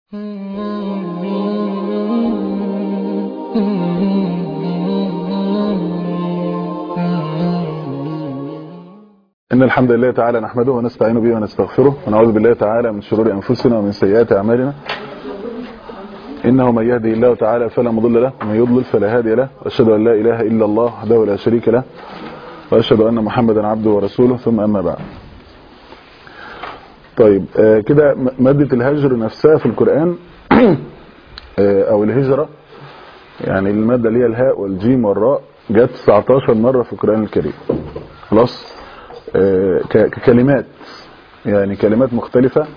إن الحمد لله تعالى نحمده ونستعين به ونستغفره ونعوذ بالله تعالى من شرور أنفسنا ومن سيئات أعمالنا إنه من يهدي الله تعالى فلا مضل له ومن يضلل فلا هادي له وأشهد أن لا إله إلا الله وحده لا شريك له وأشهد أن محمدا عبده ورسوله ثم أما بعد طيب آه كده مادة الهجر نفسها في القرآن آه أو الهجرة يعني المادة اللي هي الهاء والجيم والراء جت 19 مرة في القرآن الكريم خلاص آه ككلمات يعني كلمات مختلفة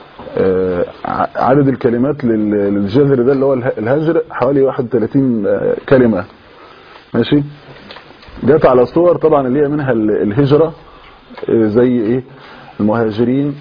عدد الكلمات للجذر ده اللي هو الهجر حوالي 31 كلمة ماشي جت على صور طبعا اللي هي منها الهجرة زي ايه المهاجرين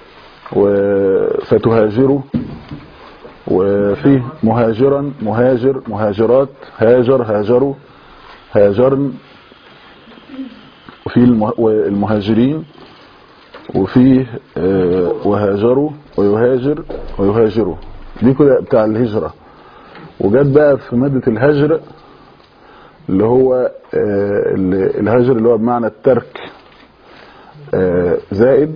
فتهاجروا وفيه مهاجرا مهاجر مهاجرات هاجر هاجروا هاجرن وفي المهاجرين وفيه وهاجروا ويهاجر ويهاجروا دي كده بتاع الهجرة وجت بقى في مادة الهجر اللي هو الهجر اللي هو بمعنى الترك زائد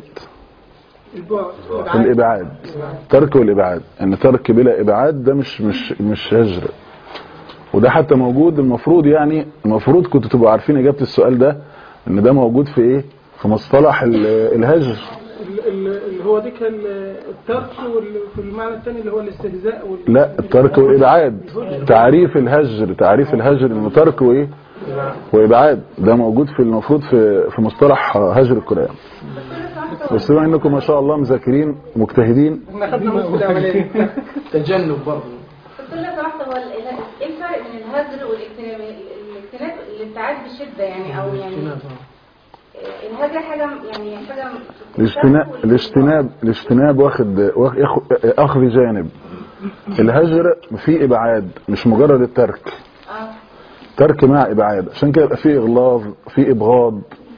الابعاد ترك والابعاد ان ترك بلا ابعاد ده مش مش مش هجر وده حتى موجود المفروض يعني المفروض كنتوا تبقوا عارفين اجابه السؤال ده ان ده موجود في ايه في مصطلح الهجر اللي هو دي كان الترك وفي المعنى الثاني اللي هو الاستهزاء وال... لا الترك والابعاد تعريف الهجر تعريف الهجر انه ترك وايه وابعاد ده موجود في المفروض في في مصطلح هجر القران بس بما انكم ما شاء الله مذاكرين مجتهدين احنا خدنا نص العمليه تجنب برضه قلت له سمحت هو ايه الفرق بين الهجر والاجتناب الاجتناب الابتعاد بشده يعني او يعني الهجر حاجه يعني حاجه الاجتناب الاجتناب الاجتناب واخد اخذ جانب الهجر فيه ابعاد مش مجرد الترك اه ترك مع ابعاد عشان كده يبقى فيه اغلاظ فيه ابغاض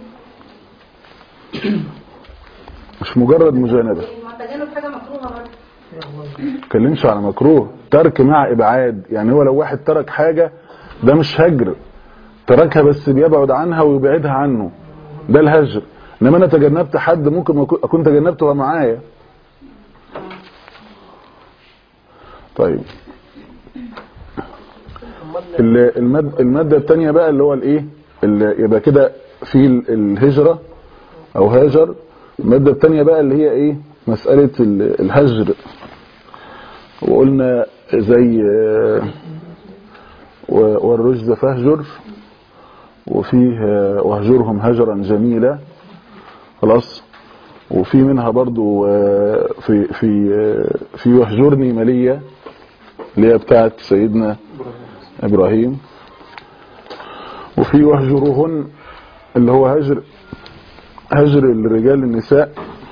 مش مجرد مجانبه ما تجنب حاجه مكروهه برضه اتكلمش على مكروه ترك مع ابعاد يعني هو لو واحد ترك حاجه ده مش هجر تركها بس بيبعد عنها ويبعدها عنه ده الهجر انما انا تجنبت حد ممكن اكون تجنبته معايا طيب المادة, المادة الثانية بقى اللي هو الايه اللي يبقى كده في الهجرة او هاجر المادة الثانية بقى اللي هي ايه مسألة الهجر وقلنا زي والرجز فاهجر وفيه واهجرهم هجرا جميلا خلاص وفي منها برضو في في في واهجرني مليا اللي هي بتاعت سيدنا ابراهيم وفي واهجرهن اللي هو هجر هجر الرجال النساء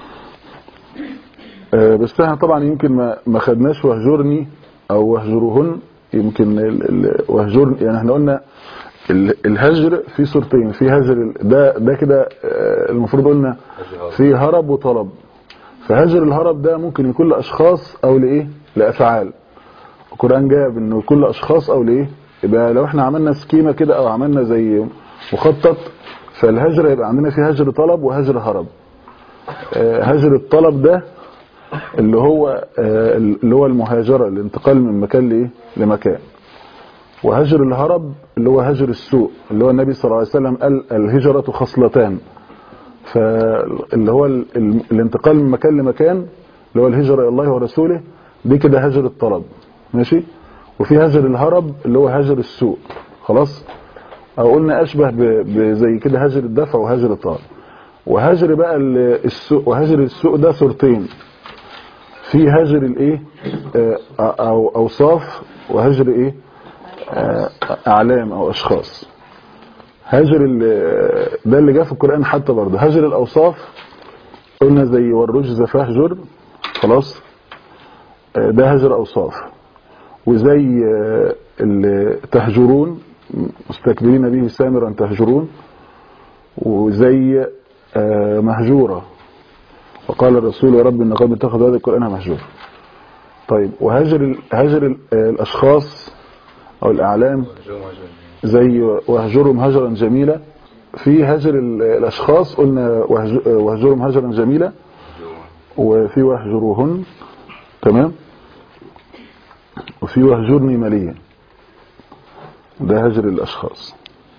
بس احنا طبعا يمكن ما ما خدناش واهجرني او واهجرهن يمكن واهجرني يعني احنا قلنا الهجر في صورتين في هجر ده ده كده المفروض قلنا في هرب وطلب فهجر الهرب ده ممكن يكون لاشخاص او لايه لافعال القران جاب انه يكون لاشخاص او لايه يبقى لو احنا عملنا سكيمه كده او عملنا زي مخطط فالهجر يبقى عندنا في هجر طلب وهجر هرب هجر الطلب ده اللي هو اللي هو المهاجره الانتقال من مكان لايه لمكان وهجر الهرب اللي هو هجر السوء اللي هو النبي صلى الله عليه وسلم قال الهجرة خصلتان فاللي هو الانتقال من مكان لمكان اللي هو الهجرة إلى الله ورسوله دي كده هجر الطلب ماشي وفي هجر الهرب اللي هو هجر السوء خلاص او قلنا اشبه بزي كده هجر الدفع وهجر الطلب وهجر بقى السوء وهجر السوء ده صورتين في هجر الايه او اوصاف وهجر ايه اعلام او اشخاص هاجر ده اللي جاء في القرآن حتى برضه هاجر الاوصاف قلنا زي والرجز فاهجر خلاص ده هاجر اوصاف وزي تهجرون مستكبرين به سامرا تهجرون وزي مهجورة وقال الرسول يا رب ان قوم اتخذوا هذا القرآن مهجورا طيب وهجر ال- هجر ال- الاشخاص او الاعلام زي وهجرهم هجرا جميلا في هجر ال- الاشخاص قلنا وهج- وهجرهم هجرا جميلا وفي وهجروهن تمام وفي وهجرني ماليا ده هجر الاشخاص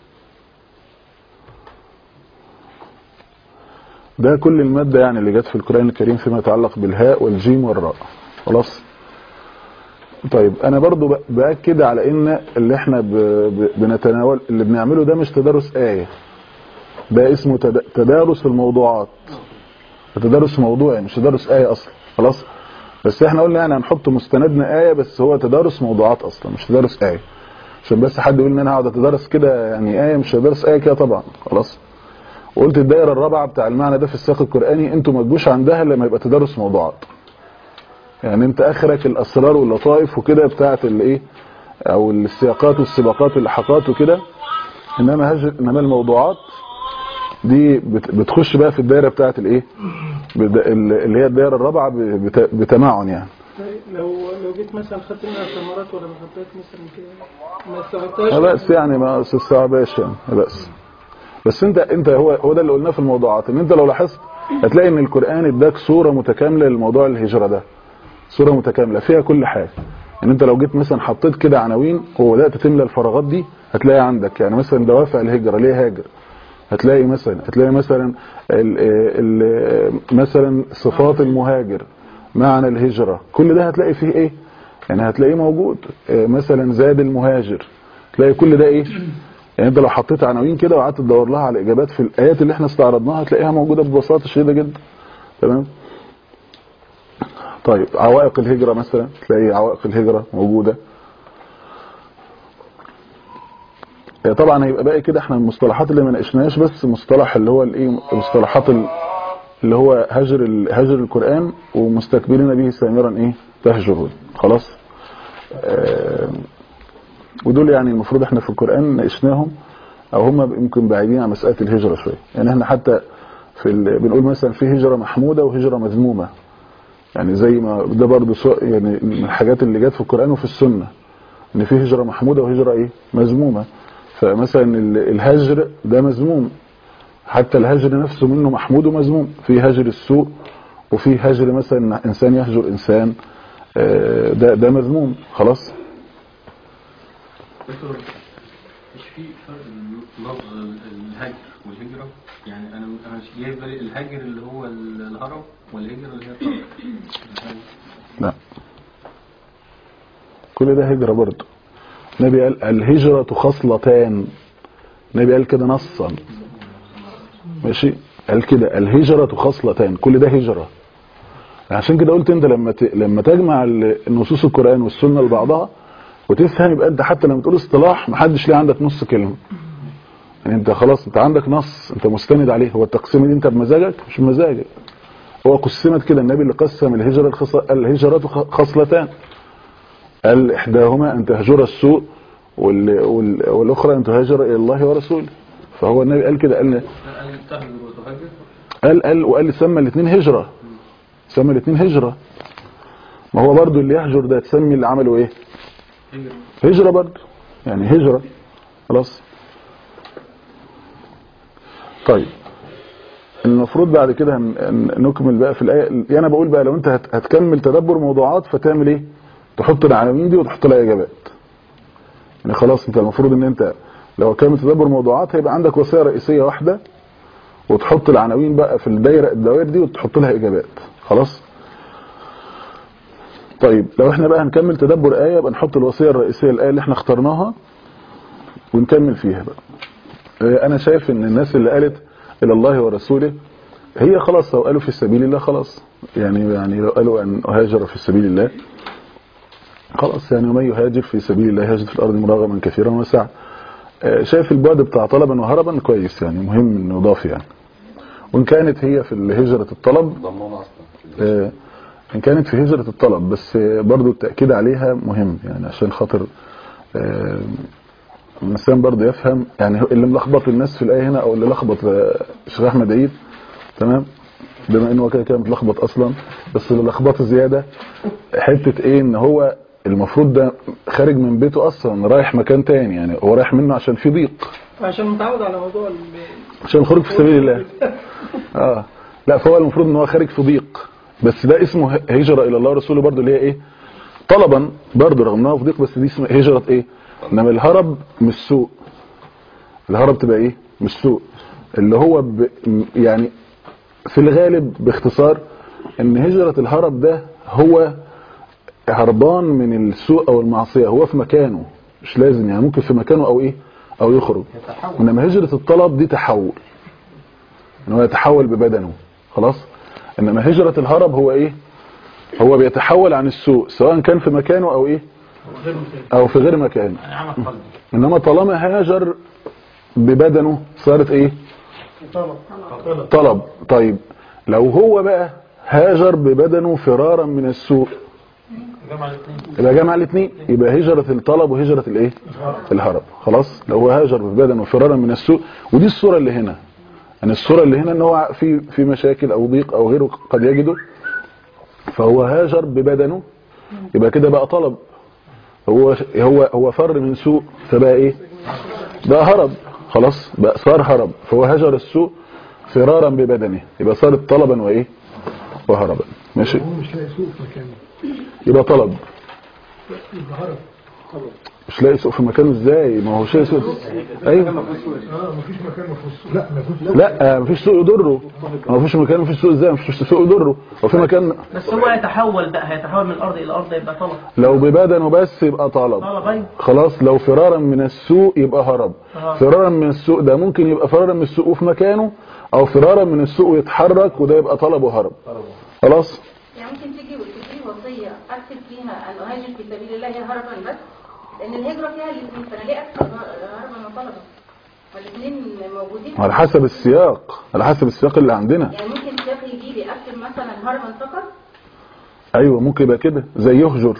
ده كل المادة يعني اللي جت في القرآن الكريم فيما يتعلق بالهاء والجيم والراء خلاص طيب انا برضو ب- باكد على ان اللي احنا ب... ب... بنتناول اللي بنعمله ده مش تدارس آية ده اسمه تد... تدارس الموضوعات تدارس موضوعي مش تدارس آية اصلا خلاص بس احنا قلنا يعني هنحط مستندنا آية بس هو تدارس موضوعات اصلا مش تدارس آية عشان بس حد يقول ان انا هقعد اتدرس كده يعني آية مش هدرس آية كده طبعا خلاص وقلت الدائرة الرابعة بتاع المعنى ده في السياق القرآني انتوا ما تجوش عندها لما يبقى تدرس موضوعات يعني انت اخرك الاسرار واللطائف وكده بتاعت الايه او السياقات والسباقات واللحقات وكده انما هج... انما الموضوعات دي بت... بتخش بقى في الدائرة بتاعت الايه بد... اللي هي الدائرة الرابعة ب... بت... بتمعن يعني لو لو جيت مثلا خدت منها ثمرات ولا ما خدتهاش مثلا كده ما استوعبتهاش لا بأس يعني ما تستوعبهاش يعني لا بأس بس انت انت هو هو ده اللي قلناه في الموضوعات ان انت لو لاحظت هتلاقي ان القرآن اداك صورة متكاملة للموضوع الهجرة ده صورة متكاملة فيها كل حاجة ان انت لو جيت مثلا حطيت كده عناوين وبدات تملى الفراغات دي هتلاقي عندك يعني مثلا دوافع الهجرة ليه هاجر هتلاقي مثلا هتلاقي مثلا ال ال مثلا صفات المهاجر معنى الهجرة كل ده هتلاقي فيه ايه يعني هتلاقيه موجود اه مثلا زاد المهاجر تلاقي كل ده ايه يعني انت لو حطيت عناوين كده وقعدت تدور لها على اجابات في الايات اللي احنا استعرضناها هتلاقيها موجودة ببساطة شديدة جدا تمام طيب عوائق الهجرة مثلا تلاقي عوائق الهجرة موجودة طبعا هيبقى باقي كده احنا المصطلحات اللي ما ناقشناهاش بس مصطلح اللي هو الايه مصطلحات اللي هو هجر هجر القرآن ومستكبرين به سامرا ايه تهجرون خلاص اه ودول يعني المفروض احنا في القرآن ناقشناهم او هم يمكن بعيدين عن مسألة الهجرة شوية يعني احنا حتى في بنقول مثلا في هجرة محمودة وهجرة مذمومة يعني زي ما ده برضه يعني من الحاجات اللي جت في القرآن وفي السنة ان في هجرة محمودة وهجرة ايه مذمومة فمثلا الهجر ده مذموم حتى الهجر نفسه منه محمود ومذموم في هجر السوء وفي هجر مثلا انسان يهجر انسان ده ده مذموم خلاص مش في فرق بين لفظ الهجر والهجرة يعني انا انا مش جاي بالي الهجر اللي هو الهرب والهجرة اللي هي الطرق لا كل ده هجرة برضه النبي قال الهجرة خصلتان النبي قال كده نصا ماشي قال كده الهجرة خصلتان كل ده هجرة عشان كده قلت انت لما ت... لما تجمع النصوص القرآن والسنة لبعضها وتفهم يبقى انت حتى لما تقول اصطلاح محدش ليه عندك نص كلمة يعني انت خلاص انت عندك نص انت مستند عليه هو التقسيم دي انت بمزاجك مش بمزاجك هو قسمت كده النبي اللي قسم الهجرة الخص... الهجرة خصلتان قال إحداهما أن تهجر السوء وال... وال... والأخرى أن تهاجر إلى الله ورسوله فهو النبي قال كده قال قال تهجر وتهاجر قال قال وقال سمى الاثنين هجرة سمى الاثنين هجرة ما هو برضو اللي يهجر ده تسمي اللي عمله ايه هجرة هجرة برضو يعني هجرة خلاص طيب المفروض بعد كده نكمل بقى في الآية انا بقول بقى لو انت هتكمل تدبر موضوعات فتعمل ايه تحط العناوين دي وتحط لها اجابات يعني خلاص انت المفروض ان انت لو كامل تدبر موضوعات هيبقى عندك وصيه رئيسيه واحده وتحط العناوين بقى في الدايره الدوائر دي وتحط لها اجابات خلاص طيب لو احنا بقى هنكمل تدبر ايه يبقى نحط الوصيه الرئيسيه الايه اللي احنا اخترناها ونكمل فيها بقى انا شايف ان الناس اللي قالت الى الله ورسوله هي خلاص لو قالوا في سبيل الله خلاص يعني يعني لو قالوا ان اهاجر في سبيل الله خلاص يعني ومن يهاجر في سبيل الله يجد في الارض مراغما كثيرا وسعا شايف البعد بتاع طلبا وهربا كويس يعني مهم انه يضاف يعني وان كانت هي في هجرة الطلب ان كانت في هجرة الطلب بس برضو التأكيد عليها مهم يعني عشان خاطر الانسان برضو يفهم يعني اللي ملخبط الناس في الآية هنا او اللي لخبط الشيخ احمد عيد تمام بما انه هو كده كده متلخبط اصلا بس اللي لخبطه زياده حته ايه ان هو المفروض ده خارج من بيته اصلا رايح مكان تاني يعني هو رايح منه عشان في ضيق عشان متعود على موضوع ال- عشان الخروج في سبيل الله اه لا فهو المفروض ان هو خارج في ضيق بس ده اسمه ه- هجرة الى الله ورسوله برضو اللي هي ايه طلبا برضو رغم انها في ضيق بس دي اسمها هجرة ايه انما الهرب مش سوء الهرب تبقى ايه مش سوء اللي هو ب... يعني في الغالب باختصار ان هجرة الهرب ده هو هربان من السوء او المعصية هو في مكانه مش لازم يعني ممكن في مكانه او ايه او يخرج انما هجرة الطلب دي تحول ان هو يتحول ببدنه خلاص انما هجرة الهرب هو ايه هو بيتحول عن السوء سواء كان في مكانه او ايه او في غير مكانه عمل قلبي انما طالما هاجر ببدنه صارت ايه طلب طيب لو هو بقى هاجر ببدنه فرارا من السوء جمع الاثنين يبقى جمع الاثنين يبقى هجرة الطلب وهجرة الايه الهرب خلاص لو هو هاجر ببدنه فرارا من السوء ودي الصورة اللي هنا يعني الصورة اللي هنا ان هو في في مشاكل او ضيق او غيره قد يجده فهو هاجر ببدنه يبقى كده بقى طلب هو هو هو فر من سوء فبقى ايه بقى هرب خلاص بقى صار هرب فهو هجر السوء فرارا ببدنه يبقى صارت طلبا وايه وهربا ماشي هو مش لاقي سوق في مكانه يبقى طلب يبقى هرب مش لاقي سوق في مكانه ازاي ما هو شيء سوق ايوه اه مفيش مكان ما فيهوش سوق لا مفيش لا مفيش سوق يضره ما فيش مكان مفيش سوق ازاي مفيش سوق يضره هو في مكان بس هو يتحول بقى هيتحول من الارض الى الارض يبقى طلب لو ببدنه بس يبقى طلب طلب ايوه خلاص لو فرارا من السوق يبقى هرب آه. فرارا من السوق ده ممكن يبقى فرارا من السوق وفي مكانه او فرارا من السوق ويتحرك وده يبقى طلب وهرب خلاص يعني ممكن تيجي وتديني وصية أكتب فيها أن أهاجر في سبيل الله هربا بس لأن الهجرة فيها الاثنين فأنا ليه أكتب هربا وطلبا والاثنين موجودين على حسب السياق على حسب السياق اللي عندنا يعني ممكن سياق يجي لي أكتب مثلا هربا فقط ايوه ممكن يبقى كده زي يهجر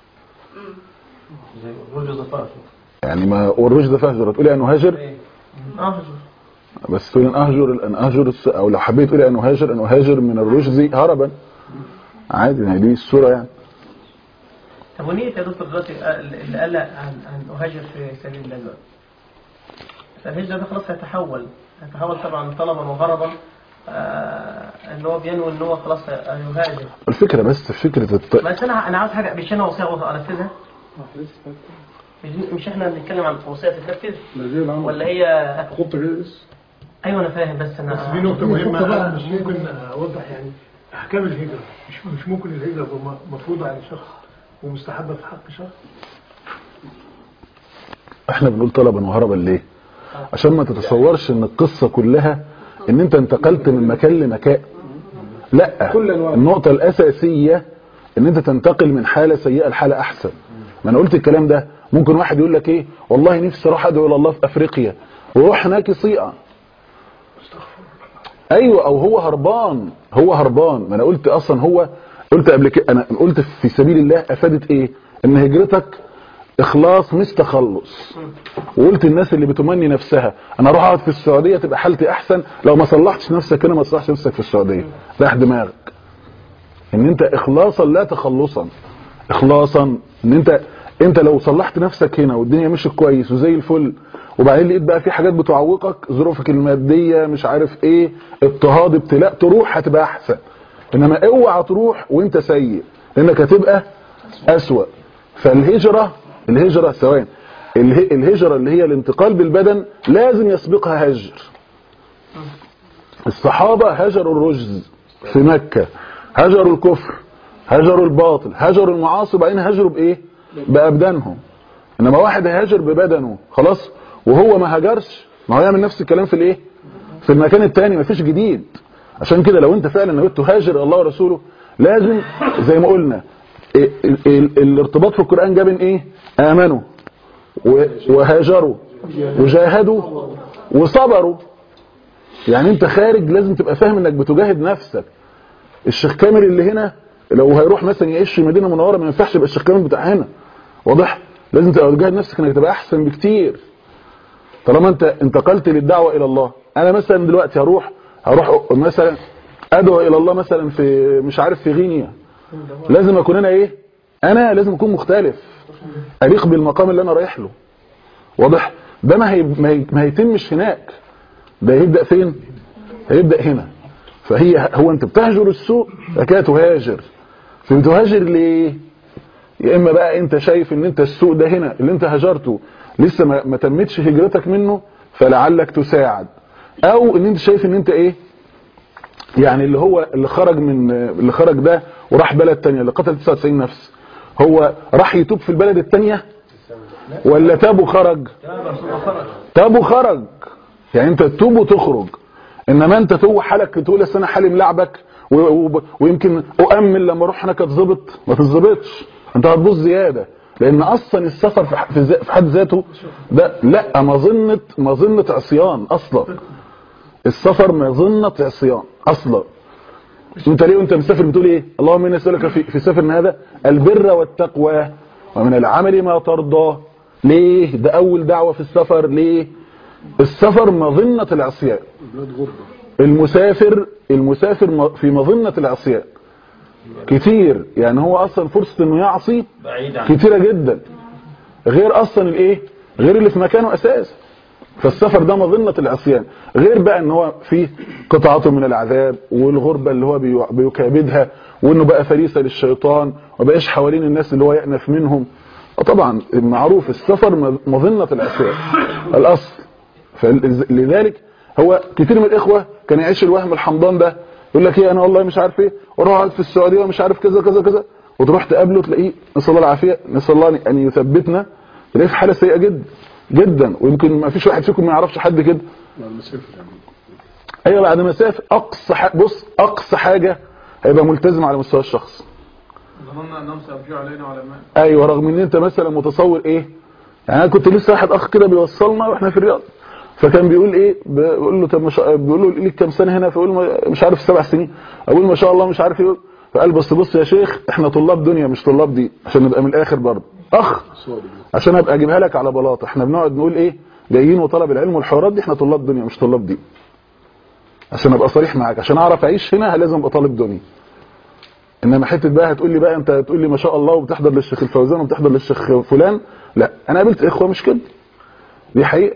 زي الرجل ضفاف يعني ما والرشد فهجر تقولي انه هاجر اهجر بس تقولي ان اهجر ان اهجر الس- او لو حبيت تقولي انه هاجر انه هاجر من الرشد هربا عادي يعني دي الصوره يعني طب ونية يا دكتور دلوقتي اللي قال عن عن اهاجر في سبيل الله دلوقتي فالهجرة ده خلاص هيتحول هيتحول طبعا طلبا وهربا آه ان هو بينوي ان هو خلاص هيهاجر الفكره بس في فكره الط... بس انا انا عاوز حاجه مش انا وصيه انفذها مش, مش احنا بنتكلم عن وصيه تتنفذ زي العمل ولا هي خطة كده لسه ايوه انا فاهم بس انا بس في نقطة مهمة أنا مش ممكن أوضح يعني أحكام الهجرة مش مش ممكن الهجرة تبقى مفروضة على شخص ومستحبة في حق شخص احنا بنقول طلبا وهربا ليه عشان ما تتصورش ان القصه كلها ان انت انتقلت من مكان لمكان لا النقطه الاساسيه ان انت تنتقل من حاله سيئه لحاله احسن ما انا قلت الكلام ده ممكن واحد يقول لك ايه والله نفسي اروح ادعو الى الله في افريقيا ويروح هناك يصيع ايوه او هو هربان هو هربان ما انا قلت اصلا هو قلت قبل كده انا قلت في سبيل الله افادت ايه ان هجرتك اخلاص مش تخلص وقلت الناس اللي بتمني نفسها انا اروح اقعد في السعوديه تبقى حالتي احسن لو ما صلحتش نفسك هنا ما تصلحش نفسك في السعوديه راح دماغك ان انت اخلاصا لا تخلصا اخلاصا ان انت انت لو صلحت نفسك هنا والدنيا مشيت كويس وزي الفل وبعدين لقيت بقى في حاجات بتعوقك ظروفك الماديه مش عارف ايه اضطهاد ابتلاء تروح هتبقى احسن انما اوعى تروح وانت سيء لانك هتبقى اسوأ فالهجره الهجره ثواني اله- الهجره اللي هي الانتقال بالبدن لازم يسبقها هجر الصحابه هجروا الرجز في مكه هجروا الكفر هجروا الباطل هجروا المعاصي وبعدين هجروا بايه بابدانهم انما واحد هيهاجر ببدنه خلاص وهو ما هاجرش ما هو يعمل نفس الكلام في الايه في المكان التاني مفيش جديد عشان كده لو انت فعلا نويت تهاجر الله ورسوله لازم زي ما قلنا ال- ال- ال- الارتباط في القرآن جاب ايه امنوا و- وهاجروا وجاهدوا وصبروا يعني انت خارج لازم تبقى فاهم انك بتجاهد نفسك الشيخ كامل اللي هنا لو هيروح مثلا يعيش في مدينه منوره ما ينفعش يبقى الشيخ كامل بتاع هنا واضح لازم تبقى بتجاهد نفسك انك تبقى احسن بكتير طالما انت انتقلت للدعوه الى الله انا مثلا دلوقتي هروح هروح مثلا ادعو الى الله مثلا في مش عارف في غينيا لازم اكون انا ايه انا لازم اكون مختلف اليق بالمقام اللي انا رايح له واضح ده ما هي ما, هي ما هيتمش هناك ده هيبدا فين هيبدا هنا فهي هو انت بتهجر السوء فكده تهاجر فبتهاجر ليه يا اما بقى انت شايف ان انت السوق ده هنا اللي انت هجرته لسه ما, ما تمتش هجرتك منه فلعلك تساعد او ان انت شايف ان انت ايه يعني اللي هو اللي خرج من اللي خرج ده وراح بلد تانية اللي قتل 99 نفس هو راح يتوب في البلد التانية ولا تاب وخرج تاب وخرج يعني انت تتوب وتخرج انما انت تو حالك تقول اصل انا حالي ملعبك و- و- ويمكن اؤمن لما اروح هناك اتظبط ما تتظبطش انت هتبوظ زياده لان اصلا السفر في ح- في ذا- في حد ذاته ده لا مظنه مظنه عصيان اصلا السفر مظنه عصيان اصلا انت ليه وانت مسافر بتقول ايه اللهم اني اسالك في في سفر هذا البر والتقوى ومن العمل ما ترضى ليه ده اول دعوه في السفر ليه السفر مظنه العصيان المسافر المسافر م- في مظنه العصيان كتير يعني هو اصلا فرصه انه يعصي بعيد عن كتيره جدا غير اصلا الايه غير اللي في مكانه اساسا فالسفر ده مظنه العصيان غير بقى ان هو فيه قطعه من العذاب والغربه اللي هو بيو- بيكابدها وانه بقى فريسه للشيطان وبقاش حوالين الناس اللي هو يأنف منهم طبعا معروف السفر مظ- مظنه العصيان الاصل فلذلك هو كتير من الاخوه كان يعيش الوهم الحمضان ده يقول لك ايه انا والله مش عارف ايه واروح اقعد في السعوديه ومش عارف كذا كذا كذا وتروح تقابله تلاقيه نسال الله العافيه نسال الله ان يثبتنا تلاقيه في حاله سيئه جدا جدا ويمكن ما فيش واحد فيكم ما يعرفش حد كده ايوه بعد ما سافر اقصى ح... بص اقصى حاجه هيبقى ملتزم على مستوى الشخص ظننا انهم سيرجعوا علينا علماء ايوه رغم ان انت مثلا متصور ايه يعني انا كنت لسه واحد اخ كده بيوصلنا واحنا في الرياض فكان بيقول ايه بيقول له طب مش بيقول له ليك كام سنه هنا فيقول ما- مش عارف سبع سنين اقول ما شاء الله مش عارف ايه فقال بس بص يا شيخ احنا طلاب دنيا مش طلاب دي عشان نبقى من الاخر برضه اخ عشان ابقى اجيبها لك على بلاطه احنا بنقعد نقول ايه جايين وطلب العلم والحوارات دي احنا طلاب دنيا مش طلاب دي عشان ابقى صريح معاك عشان اعرف اعيش هنا لازم ابقى طالب دنيا انما حته بقى هتقول لي بقى انت هتقول لي ما شاء الله وبتحضر للشيخ الفوزان وبتحضر للشيخ فلان لا انا قابلت اخوه مش كده دي حقيقه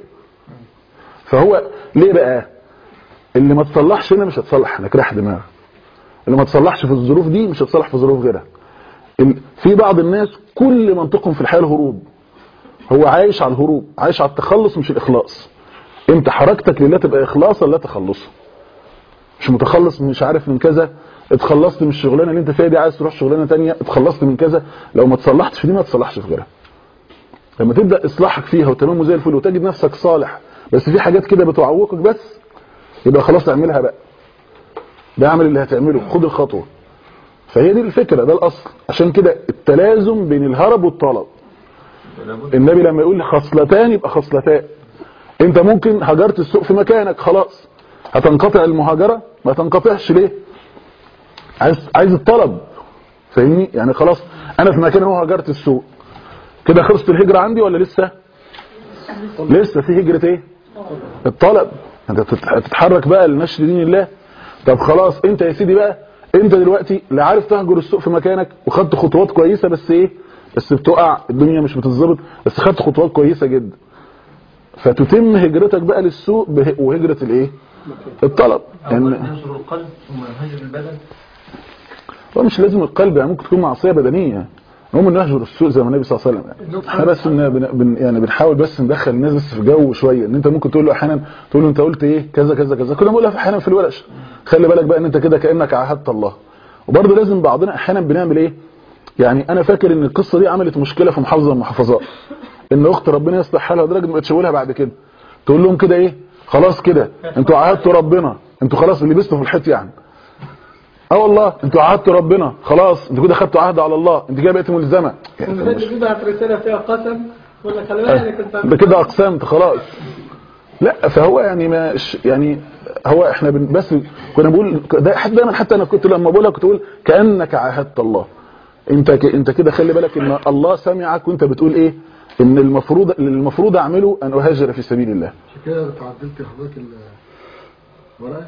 فهو ليه بقى اللي ما تصلحش هنا مش هتصلح هناك راح دماغ اللي ما تصلحش في الظروف دي مش هتصلح في ظروف غيرها ال- في بعض الناس كل منطقهم في الحياه الهروب هو عايش على الهروب عايش على التخلص مش الاخلاص انت حركتك لله تبقى اخلاصا لا تخلصا مش متخلص مش عارف من كذا اتخلصت من الشغلانه اللي انت فيها دي عايز تروح شغلانه تانية اتخلصت من كذا لو ما تصلحتش في دي ما تصلحش في غيرها لما تبدا اصلاحك فيها وتمام زي الفل وتجد نفسك صالح بس في حاجات كده بتعوقك بس يبقى خلاص اعملها بقى ده اعمل اللي هتعمله خد الخطوه فهي دي الفكره ده الاصل عشان كده التلازم بين الهرب والطلب النبي لما يقول خصلتان يبقى خصلتان انت ممكن هجرت السوق في مكانك خلاص هتنقطع المهاجره ما تنقطعش ليه عايز عايز الطلب فاهمني يعني خلاص انا في مكان هو هجرت السوق كده خلصت الهجره عندي ولا لسه لسه في هجره ايه الطلب انت بتت- هتتحرك بقى لنشر دين الله طب خلاص انت يا سيدي بقى انت دلوقتي لا عارف تهجر السوق في مكانك وخدت خطوات كويسه بس ايه بس بتقع الدنيا مش بتتظبط بس خدت خطوات كويسه جدا فتتم هجرتك بقى للسوق به- وهجره الايه الطلب أولا يعني هجر القلب ثم هجر البدن هو مش لازم القلب يعني ممكن تكون معصيه بدنيه المهم انه يهجر السوء زي ما النبي صلى الله عليه وسلم يعني. احنا بس إن بن بن يعني بنحاول بس ندخل الناس بس في جو شويه ان انت ممكن تقول له احيانا تقول له انت قلت ايه كذا كذا كذا كنا بنقولها في احيانا في الورش خلي بالك بقى ان انت كده كانك عاهدت الله وبرضه لازم بعضنا احيانا بنعمل ايه يعني انا فاكر ان القصه دي عملت مشكله في محافظه من المحافظات ان اخت ربنا يصلح حالها لدرجه ما تشاولها بعد كده تقول لهم كده ايه خلاص كده انتوا عاهدتوا ربنا انتوا خلاص اللي لبستوا في الحيط يعني اه والله انتوا عهدتوا ربنا خلاص انتوا كده خدتوا عهد على الله انت كده بقيت ملزمه يعني الناس اللي بيبعت رساله فيها قسم ولا خلي بالك انت ده كده اقسمت خلاص لا فهو يعني ما يعني هو احنا بن بس كنا بقول ده حتى دايما حتى انا كنت لما بقولها كنت بقول كانك عاهدت الله انت ك... انت كده خلي بالك ان الله سمعك وانت بتقول ايه ان المفروض اللي المفروض اعمله ان اهاجر في سبيل الله عشان كده تعدلت حضرتك الورقه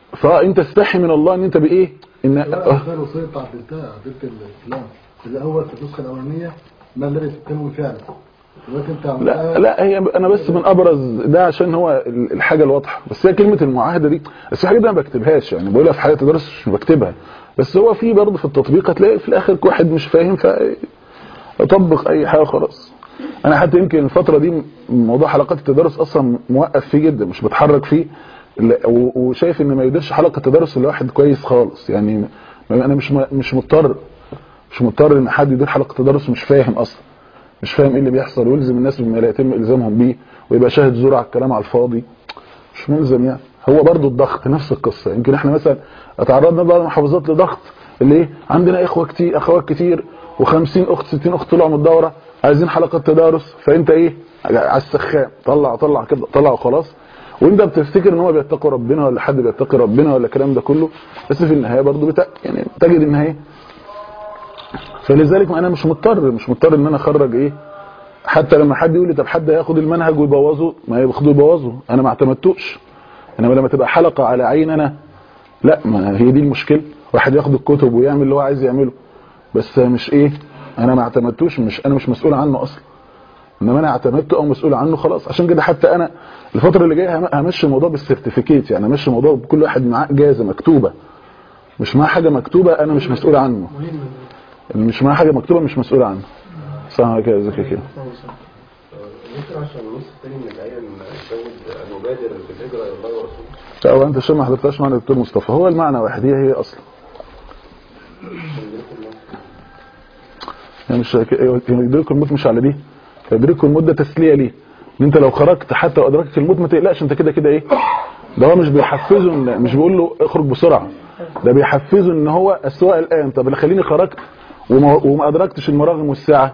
فانت استحي من الله ان انت بايه ان لا آه، ده الوصيه بتاعت عدلتها عدلت الكلام اللي هو في النسخه الاولانيه ما الذي تتم فعلا دلوقتي انت لا لا هي انا بس من ابرز ده عشان هو ال- الحاجه الواضحه بس هي كلمه المعاهده دي بس في حاجات انا ما بكتبهاش يعني بقولها في حياه الدرس مش بكتبها بس هو في برضه في التطبيق هتلاقي في الاخر واحد مش فاهم فاطبق اي حاجه خلاص انا حتى يمكن الفتره دي موضوع حلقات التدرس اصلا موقف فيه جدا مش بتحرك فيه لا- و- وشايف ان ما يديرش حلقه تدرس لواحد كويس خالص يعني م- انا مش م- مش مضطر مش مضطر ان حد يدير حلقه تدرس مش فاهم اصلا مش فاهم ايه اللي بيحصل ويلزم الناس بما لا يتم الزامهم بيه ويبقى شاهد زور على الكلام على الفاضي مش ملزم يعني هو برضو الضغط نفس القصه يمكن احنا مثلا اتعرضنا بعض المحافظات لضغط اللي ايه عندنا اخوه كتير اخوات كتير و50 اخت 60 اخت طلعوا من الدوره عايزين حلقه تدارس فانت ايه على السخان طلع طلع كده طلع وخلاص وانت بتفتكر ان هو بيتقي ربنا ولا حد بيتقي ربنا ولا الكلام ده كله بس في النهايه برضو بتا... يعني تجد ان هي فلذلك ما انا مش مضطر مش مضطر ان انا اخرج ايه حتى لما حد يقول لي طب حد هياخد المنهج ويبوظه ما ياخده يبوظه انا ما اعتمدتوش انما لما تبقى حلقه على عين انا لا ما هي دي المشكله واحد ياخد الكتب ويعمل اللي هو عايز يعمله بس مش ايه انا ما اعتمدتوش مش انا مش مسؤول عنه اصلا انما انا اعتمدته او مسؤول عنه خلاص عشان كده حتى انا الفتره اللي جايه هم- همشي الموضوع بالسيرتيفيكيت يعني همشي الموضوع بكل واحد معاه اجازه مكتوبه مش معاه حاجه مكتوبه انا مش مسؤول عنه اللي مش معاه حاجه مكتوبه مش مسؤول عنه صح كده زي كده ممكن عشان النص الثاني من الآية نزود المبادر بالهجرة إلى الله ورسوله لا هو انت عشان ما حضرتهاش معنى الدكتور مصطفى هو المعنى واحد هي هي اصلا يعني مش يدركوا الموت مش على دي يدركوا الموت ده تسليه ليه ان انت لو خرجت حتى وادركت الموت ما تقلقش انت كده كده ايه ده هو مش بيحفزه إن- مش بيقول له اخرج بسرعه ده بيحفزه ان هو السواء الان طب اللي خليني خرجت وما, وما ادركتش المراغم والساعه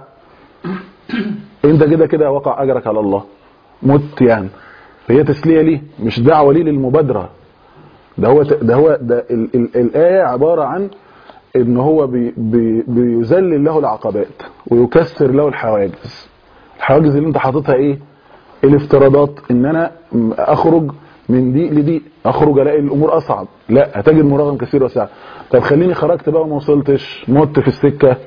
انت كده كده وقع اجرك على الله مت يعني فهي تسليه ليه مش دعوه ليه للمبادره ده هو ده هو ده ال ال الايه عباره عن ان هو بي بي بيذلل له العقبات ويكسر له الحواجز الحواجز اللي انت حاططها ايه الافتراضات ان انا م- اخرج من دي لدي اخرج الاقي الامور اصعب لا هتجد مراغم كثير وسع طب خليني خرجت بقى وما وصلتش مت في السكه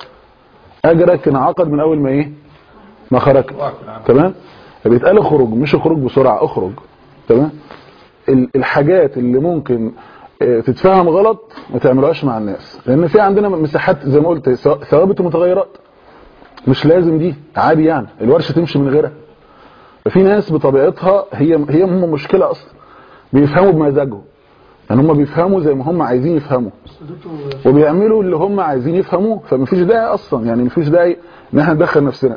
اجرك انعقد من اول ما ايه ما خرجت تمام فبيتقال اخرج مش اخرج بسرعه اخرج تمام ال- الحاجات اللي ممكن آه، تتفهم غلط ما تعملوهاش مع الناس لان في عندنا مساحات زي ما قلت سواء- ثوابت ومتغيرات مش لازم دي عادي يعني الورشه تمشي من غيرها ففي ناس بطبيعتها هي هي هم مشكله اصلا بيفهموا بمزاجهم يعني هم بيفهموا زي ما هم عايزين يفهموا وبيعملوا اللي هم عايزين يفهموه فمفيش داعي اصلا يعني مفيش داعي ان احنا ندخل نفسنا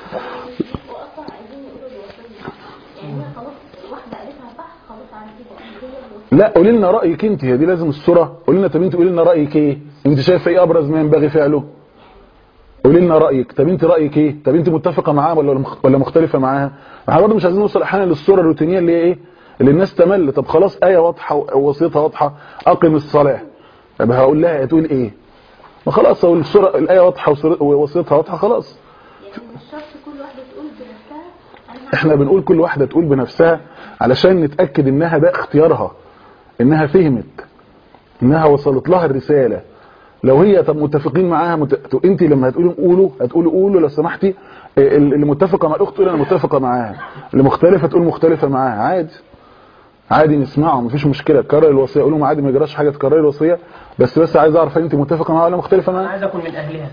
واصلا عايزين يقولوا الوصيه يعني هي خلاص واحده قالتها صح خلاص على كده هي الوصيه لا قولي لنا رايك انت هي دي لازم الصوره قولي لنا طب انت قولي لنا رايك ايه انت شايفه ايه ابرز ما ينبغي فعله قولي لنا رايك طب انت رايك ايه طب انت متفقه معاها ولا مخ- ولا مختلفه معاها احنا برضه مش عايزين نوصل احيانا للصوره الروتينيه اللي هي ايه اللي الناس تمل طب خلاص ايه واضحه ووصيتها واضحه اقم الصلاه طب هقول لها هتقول ايه ما خلاص هو الصوره الايه واضحه وصور- ووصيتها واضحه خلاص يعني مش شرط كل واحده تقول بنفسها انا احنا بنقول كل واحده تقول بنفسها علشان نتاكد انها ده اختيارها انها فهمت انها وصلت لها الرساله لو هي طب متفقين معاها مت... انت لما هتقولوا قولوا هتقولوا قولوا لو سمحتي اه، اللي متفقه مع الاخت تقول انا متفقه معاها اللي مختلفه تقول مختلفه معاها عادي عادي نسمعه مفيش مشكله كرر الوصيه قولوا عادي ما يجراش حاجه تكرري الوصيه بس بس عايز اعرف انت متفقه معاها ولا مختلفه انا معاها عايز اكون من اهلها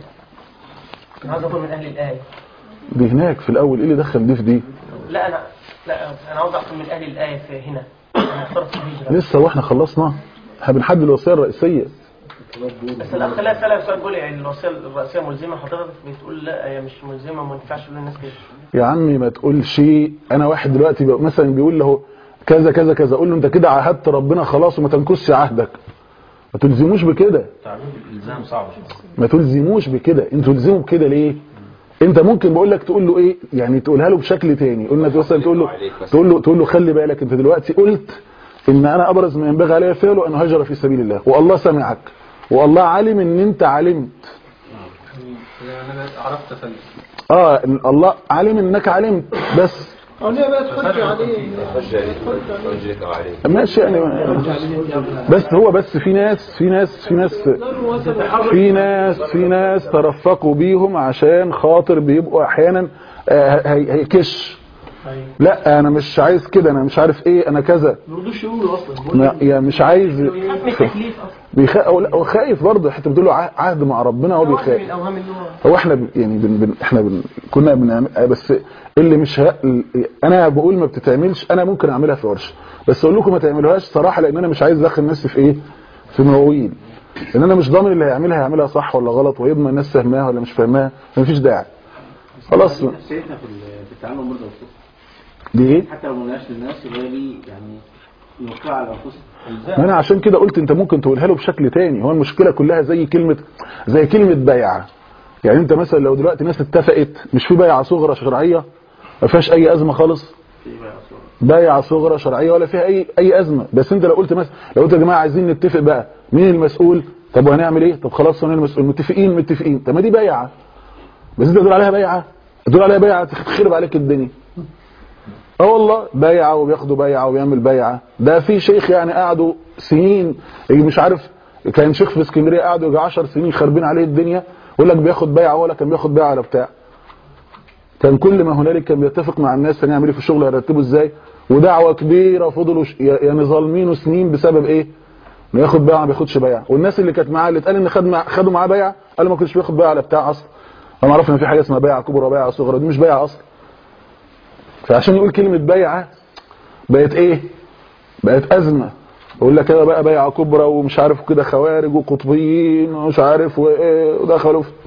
انا عايز اكون من اهل الايه دي هناك في الاول ايه اللي دخل دي في دي لا انا لا انا عاوز اكون من اهل الايه في هنا انا اخترت الهجره لسه واحنا خلصنا احنا بنحدد الوصيه الرئيسيه بس الاخ لا سأل سؤال بيقول يعني الوصيه الرئيسيه ملزمه حضرتك بتقول لا هي مش ملزمه ما ينفعش تقول للناس كده يا عمي ما تقولش انا واحد دلوقتي بقى مثلا بيقول له كذا كذا كذا اقول له انت كده عهدت ربنا خلاص وما تنكسش عهدك ما تلزموش بكده تعبير الالزام صعب شويه ما تلزموش بكده انتوا تلزموا بكده ليه انت ممكن بقول لك تقول له ايه يعني تقولها له بشكل تاني قلنا مثلا تقول له تقول له تقول له خلي بالك انت دلوقتي قلت ان انا ابرز ما ينبغي علي فعله ان هجر في سبيل الله والله سمعك والله علم ان انت علمت يعني انا عرفت افلس اه إن الله علم انك علمت بس او ليه بقى تحج عليه حجة حجة أو عليه ماشي يعني بس هو بس في ناس في ناس في ناس في ناس في ناس ترفقوا بيهم عشان خاطر بيبقوا احيانا آه، هي- هيكش لا انا مش عايز كده انا مش عارف ايه انا كذا ما يرضوش يقولوا اصلا ما- يعني مش عايز يخاف من التكليف اصلا بيخ... أو لا هو خايف برضه حتى بتقول له ع- عهد مع ربنا هو واحد من بيخاف الاوهام اللي هو هو احنا ب- يعني بن بن احنا بن كنا بنعمل بس اللي مش ه... انا بقول ما بتتعملش انا ممكن اعملها في ورشه بس اقول لكم ما تعملوهاش صراحه لان انا مش عايز ادخل نفسي في ايه في مواويل لان انا مش ضامن اللي هيعملها هيعملها صح ولا غلط ويضمن الناس فاهماها ولا مش فاهماها مفيش داعي خلاص نفسيتنا في ال- في التعامل برضه يا أستاذ. دي ايه حتى لو ما قلناش للناس يبقى هي دي يعني نوقع على انفسنا ما انا عشان كده قلت انت ممكن تقولها له بشكل تاني هو المشكله كلها زي كلمه زي كلمه بيعه يعني انت مثلا لو دلوقتي ناس اتفقت مش في بيعه صغرى شرعيه ما فيهاش اي ازمه خالص بيعه صغرى شرعيه ولا فيها اي اي ازمه بس انت لو قلت مثلا لو قلت يا جماعه عايزين نتفق بقى مين المسؤول طب وهنعمل ايه طب خلاص انا المسؤول متفقين متفقين طب ما دي بيعه بس انت تقول عليها بيعه تقول عليها بيعه تخرب عليك الدنيا اه والله بيعه وبياخدوا بيعه وبيعمل بيعه ده في شيخ يعني قعدوا سنين يجي مش عارف كان شيخ في اسكندريه قعدوا يجي 10 سنين خاربين عليه الدنيا يقول لك بياخد بيعه ولا كان بياخد بيعه ولا بتاع كان كل ما هنالك كان بيتفق مع الناس هنعمل ايه في الشغل هيرتبه ازاي ودعوه كبيره فضلوا ش- يعني ظالمينه سنين بسبب ايه؟ انه ياخد بيعه ما بياخدش بيعه والناس اللي كانت معاه اللي اتقال ان خد مع خدوا معاه بيعه قالوا ما كنتش بياخد بيعه ولا بتاع اصلا انا عرفنا ان في حاجه اسمها بيعه كبرى وبيعه صغرى دي مش بيعه اصلا فعشان يقول كلمه بيعه بقت ايه؟ بقت ازمه يقول لك كده بقى بيعه كبرى ومش عارف كده خوارج وقطبيين ومش عارف وايه ودخلوا في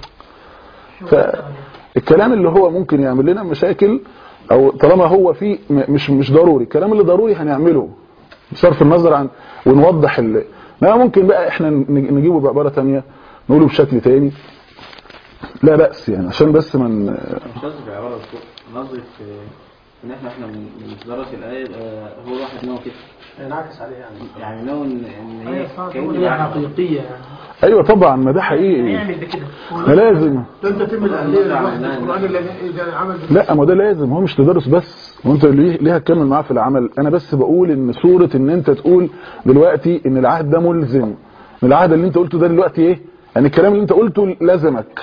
فالكلام اللي هو ممكن يعمل لنا مشاكل او طالما هو فيه م- مش مش ضروري الكلام اللي ضروري هنعمله بصرف النظر عن ونوضح ال... ما ممكن بقى احنا ن- نجيبه بعباره ثانيه نقوله بشكل تاني لا بأس يعني عشان بس من مش قصدي في عبارة الدكتور أنا قصدي في ان احنا احنا من من درس الايه يبقى هو الواحد ناوي كده ينعكس عليه يعني يعني ناوي ان ان هي هي كأن هي بعد- حقيقية يعني ايوه طبعا ما ده حقيقي هيعمل بكده ما لازم ده انت تم الاهليه للواحد القران اللي إذا عمل لا ما ده لازم هو مش تدرس بس وانت ليه ليه هتكمل معاه في العمل انا بس بقول ان صوره ان انت تقول دلوقتي ان العهد ده ملزم ان العهد اللي انت قلته ده دلوقتي ايه يعني الكلام اللي انت قلته لزمك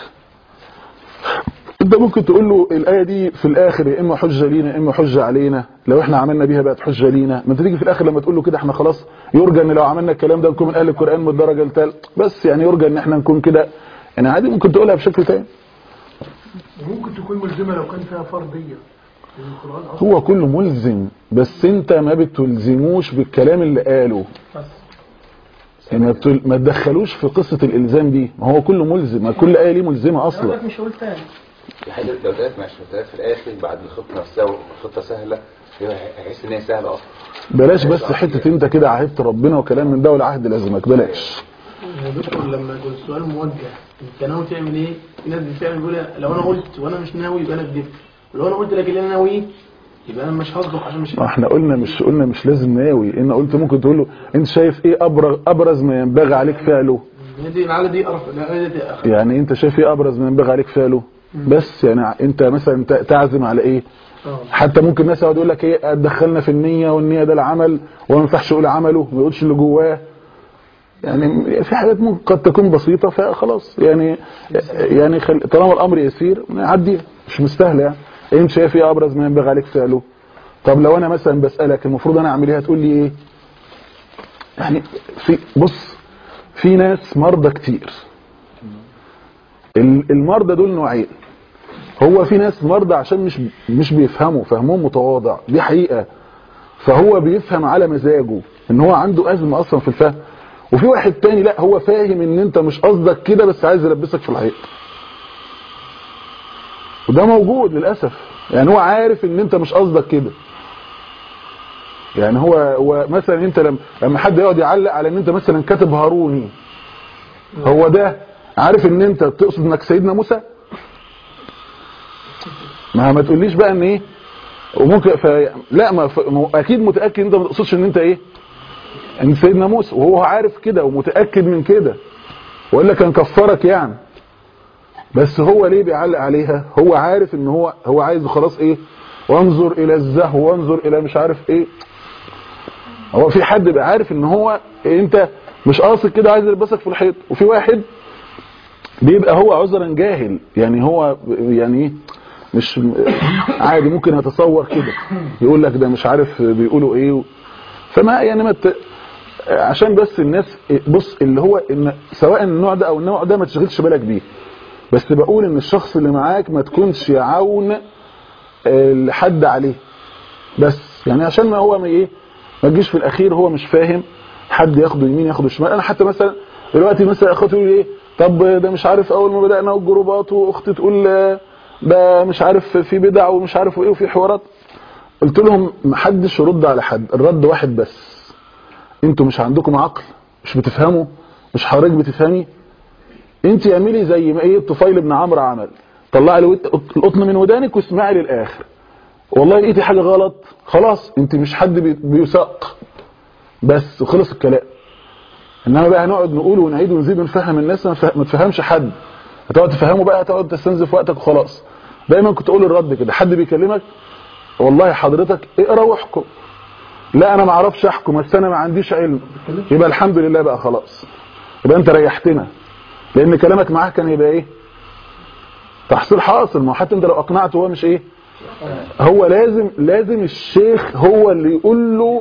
انت ممكن تقول له الايه دي في الاخر يا اما حجه لينا يا اما حجه علينا لو احنا عملنا بيها بقت حجه لينا ما انت تيجي في الاخر لما تقول له كده احنا خلاص يرجى ان لو عملنا الكلام ده نكون من اهل القران من الدرجه الثالثه بس يعني يرجى ان احنا نكون كده يعني عادي ممكن تقولها بشكل تاني ممكن تكون ملزمه لو كان فيها فرضيه لأن القران اصلا هو كله ملزم بس انت ما بتلزموش بالكلام اللي قاله يعني ما بتل- ما تدخلوش في قصة الالزام دي ما هو كله ملزم ما كل آية ليه ملزمة أقول اصلا لك مش هقول تاني في حاجة لو ثلاث ماشي ثلاث في الآخر بعد الخطة نفسها والخطة سهلة يبقى هيحس إن هي سهلة أصلا بلاش بس حتة انت كده عهدت ربنا وكلام من ده والعهد لازمك بلاش يا دكتور لما يكون السؤال موجه انت ناوي تعمل ايه؟ في ناس بتعمل بيقول لو انا قلت وانا مش ناوي يبقى انا كدبت ولو انا قلت لك اللي انا ناوي يبقى انا مش هصدق عشان مش ما احنا قلنا مش قلنا مش لازم ناوي ان قلت ممكن تقول له انت شايف ايه ابرز ابرز ما ينبغي عليك فعله هي دي العاده دي قرف العاده دي أخ- يعني انت شايف ايه ابرز ما ينبغي عليك فعله بس يعني انت مثلا ت- تعزم على ايه اه حتى ممكن ناس يقعد يقول لك ايه دخلنا في النيه والنيه ده العمل وما ينفعش يقول عمله ما يقولش اللي جواه يعني في حاجات ممكن قد تكون بسيطه فخلاص يعني يعني خل... طالما الامر يسير نعديها مش مستاهله يعني انت شايف ايه ابرز ما ينبغي عليك فعله طب لو انا مثلا بسالك المفروض انا اعمل ايه هتقول لي ايه يعني في بص في ناس مرضى كتير ال- المرضى دول نوعين هو في ناس مرضى عشان مش مش بيفهموا فهمهم متواضع دي حقيقة فهو بيفهم على مزاجه ان هو عنده أزمة أصلا في الفهم وفي واحد تاني لا هو فاهم ان انت مش قصدك كده بس عايز يلبسك في الحيط وده موجود للأسف يعني هو عارف ان انت مش قصدك كده يعني هو هو مثلا انت لما لما حد يقعد يعلق على ان انت مثلا كاتب هاروني هو ده عارف ان انت تقصد انك سيدنا موسى ما ما تقوليش بقى ان ايه وممكن ف... لا ما, ف... ما هو اكيد متاكد انت ما تقصدش ان انت ايه ان سيدنا موسى وهو عارف كده ومتاكد من كده والا كان كفرك يعني بس هو ليه بيعلق عليها هو عارف ان هو هو عايز خلاص ايه وانظر الى الزهو وانظر الى مش عارف ايه هو في حد بقى عارف ان هو انت مش قاصد كده عايز يلبسك في الحيط وفي واحد بيبقى هو عذرا جاهل يعني هو يعني ايه مش عادي ممكن يتصور كده يقول لك ده مش عارف بيقولوا ايه و... فما يعني ما ت... عشان بس الناس بص اللي هو ان سواء النوع ده او النوع ده ما تشغلش بالك بيه بس بقول ان الشخص اللي معاك ما تكونش عون آه، لحد عليه بس يعني عشان ما هو ما ايه ما تجيش في الاخير هو مش فاهم حد ياخده يمين ياخده شمال انا حتى مثلا دلوقتي مثلا اخواتي يقولوا ايه طب ده مش عارف اول ما بدانا الجروبات واختي تقول آه، ده مش عارف في بدع ومش عارف ايه وفي حوارات قلت لهم محدش يرد على حد الرد واحد بس انتوا مش عندكم عقل مش بتفهموا مش حضرتك بتفهمي انت اعملي زي ما ايه الطفيل ابن عمرو عمل طلعي الود- القطن من ودانك واسمعي للاخر والله لقيتي حاجه غلط خلاص انت مش حد بي- بيساق بس وخلص الكلام انما بقى هنقعد نقول ونعيد ونزيد ونفهم الناس ما نفه- ما تفهمش حد هتقعد تفهمه بقى هتقعد تستنزف وقتك وخلاص دايما كنت اقول الرد كده حد بيكلمك والله حضرتك اقرا واحكم لا انا ما اعرفش احكم بس انا ما عنديش علم يبقى الحمد لله بقى خلاص يبقى انت ريحتنا لان كلامك معاه كان يبقى ايه تحصيل حاصل ما هو حتى انت لو اقنعته هو مش ايه هو لازم لازم الشيخ هو اللي يقول له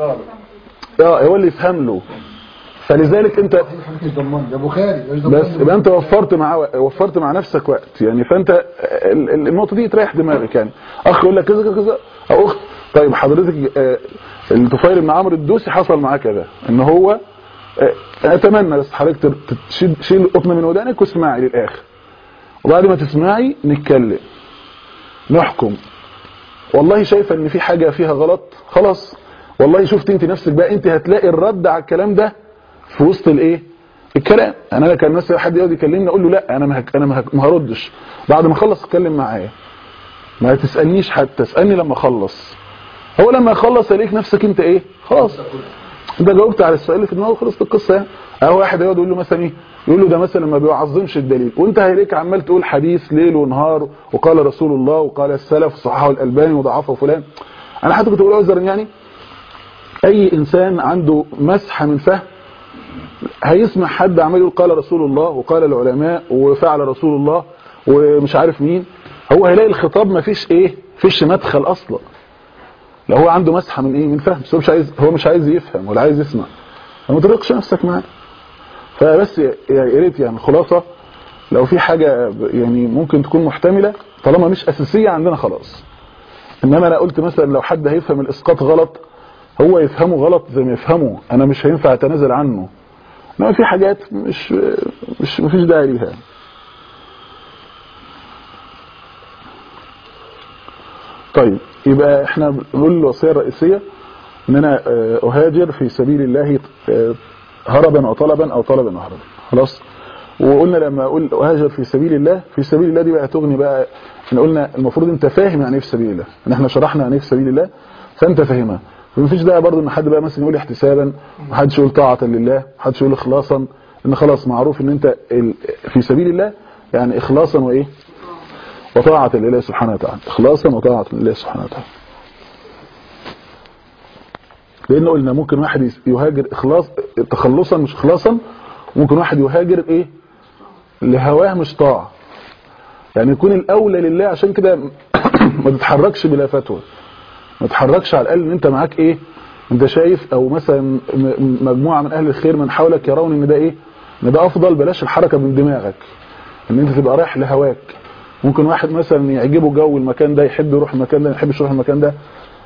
اه هو اللي يفهم له فلذلك انت حديث مش ضمان ده بخاري مش ضمان بس يبقى انت وفرت مع وفرت مع نفسك وقت يعني فانت ال- ال- النقطه دي تريح دماغك يعني اخ يقول لك كذا كذا كذا او اخت طيب حضرتك آه، الطفيل بن عمرو الدوسي حصل معاه كذا ان هو آه، اتمنى بس حضرتك تر- تشيل تشيل القطن من ودانك واسمعي للاخر وبعد ما تسمعي نتكلم نحكم والله شايفه ان في حاجه فيها غلط خلاص والله شفت انت نفسك بقى انت هتلاقي الرد على الكلام ده في وسط الايه الكلام انا كان مثلا حد يقعد يكلمني اقول له لا انا ما هك- انا ما هك- ما هردش بعد ما اخلص اتكلم معايا ما تسالنيش حتى اسالني لما اخلص هو لما يخلص يلاقيك نفسك انت ايه خلاص انت جاوبت على السؤال اللي في دماغه وخلصت القصه يعني اهو واحد يقعد يقول له مثلا ايه يقول له ده مثلا ما بيعظمش الدليل وانت هيلاقيك عمال تقول حديث ليل ونهار وقال رسول الله وقال السلف صححه الالباني وضعفه فلان انا حتى كنت بقول عذرا يعني اي انسان عنده مسحه من فهم هيسمع حد عمال يقول قال رسول الله وقال العلماء وفعل رسول الله ومش عارف مين هو هيلاقي الخطاب ما فيش ايه فيش مدخل اصلا لو هو عنده مسحه من ايه من فهم بس هو مش عايز هو مش عايز يفهم ولا عايز يسمع فما ترقش نفسك معاه فبس يا يا ريت يعني الخلاصه لو في حاجه يعني ممكن تكون محتمله طالما مش اساسيه عندنا خلاص انما انا قلت مثلا لو حد هيفهم الاسقاط غلط هو يفهمه غلط زي ما يفهمه انا مش هينفع اتنازل عنه انما في حاجات مش مش مفيش داعي ليها طيب يبقى احنا بنقول الوصيه الرئيسيه ان انا آه، اهاجر في سبيل الله آه، هربا وطلبا او طلبا وهربا خلاص وقلنا لما اقول اهاجر في سبيل الله في سبيل الله دي بقى تغني بقى احنا قلنا المفروض انت فاهم يعني ايه في سبيل الله ان احنا شرحنا يعني ايه في سبيل الله فانت فاهمها فمفيش داعي برضه ان حد بقى مثلا يقول احتسابا محدش يقول طاعه لله محدش يقول اخلاصا ان خلاص معروف ان انت ال- في سبيل الله يعني اخلاصا وايه وطاعه لله سبحانه وتعالى اخلاصا وطاعه لله سبحانه وتعالى لان قلنا ممكن واحد يس- يهاجر اخلاص تخلصا مش اخلاصا ممكن واحد يهاجر ايه لهواه مش طاعه يعني يكون الاولى لله عشان كده ما تتحركش بلا فتوى ما تتحركش على الاقل ان انت معاك ايه انت شايف او مثلا م- م- مجموعه من اهل الخير من حولك يرون ان ده ايه ان ده افضل بلاش الحركه من دماغك ان انت تبقى رايح لهواك ممكن واحد مثلا يعجبه جو المكان ده يحب يروح المكان ده ما يحبش يروح المكان ده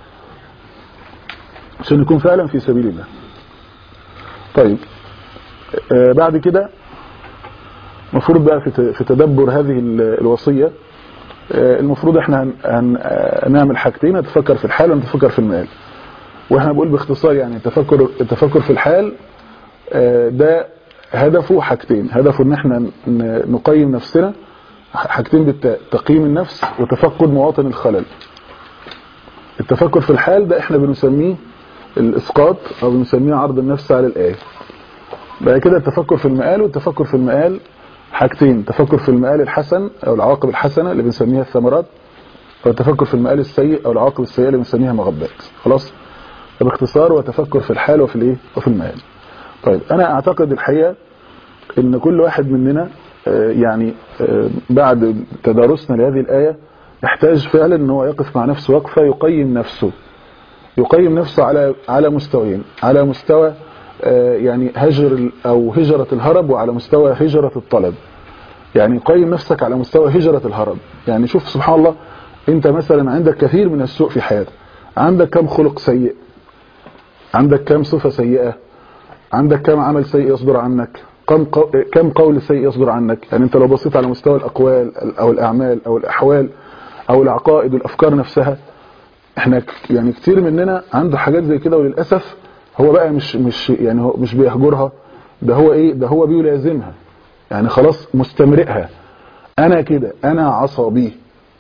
عشان يكون فعلا في سبيل الله طيب آه بعد كده المفروض بقى في ت- في تدبر هذه ال- الوصية آه المفروض احنا هن- هن- آه، نعمل حاجتين نتفكر في الحال ونتفكر في المال واحنا بقول باختصار يعني التفكر التفكر في الحال آه، ده هدفه حاجتين هدفه ان احنا ن- نقيم نفسنا حاجتين بالتاء تقييم النفس وتفقد مواطن الخلل التفكر في الحال ده احنا بنسميه الاسقاط او بنسميه عرض النفس على الايه بعد كده التفكر في المآل والتفكر في المآل حاجتين تفكر في المآل الحسن او العواقب الحسنه اللي بنسميها الثمرات او التفكر في المآل السيء او العواقب السيئه اللي بنسميها مغبات خلاص باختصار وتفكر في الحال وفي الايه وفي المآل طيب انا اعتقد الحقيقه ان كل واحد مننا آه، يعني آه، بعد تدارسنا لهذه الايه يحتاج فعلا ان هو يقف مع نفسه وقفه يقيم نفسه يقيم نفسه على على مستويين على مستوى آه، يعني هجر ال- او هجره الهرب وعلى مستوى هجره الطلب يعني قيم نفسك على مستوى هجرة الهرب يعني شوف سبحان الله انت مثلا عندك كثير من السوء في حياتك عندك كم خلق سيء عندك كم صفة سيئة عندك كم عمل سيء يصدر عنك كم قو- كم قول سيء يصدر عنك يعني انت لو بصيت على مستوى الاقوال او الاعمال او الاحوال او العقائد والافكار نفسها احنا ك- يعني كتير مننا عنده حاجات زي كده وللاسف هو بقى مش مش يعني هو مش بيهجرها ده هو ايه ده هو بيلازمها يعني خلاص مستمرئها انا كده انا عصبي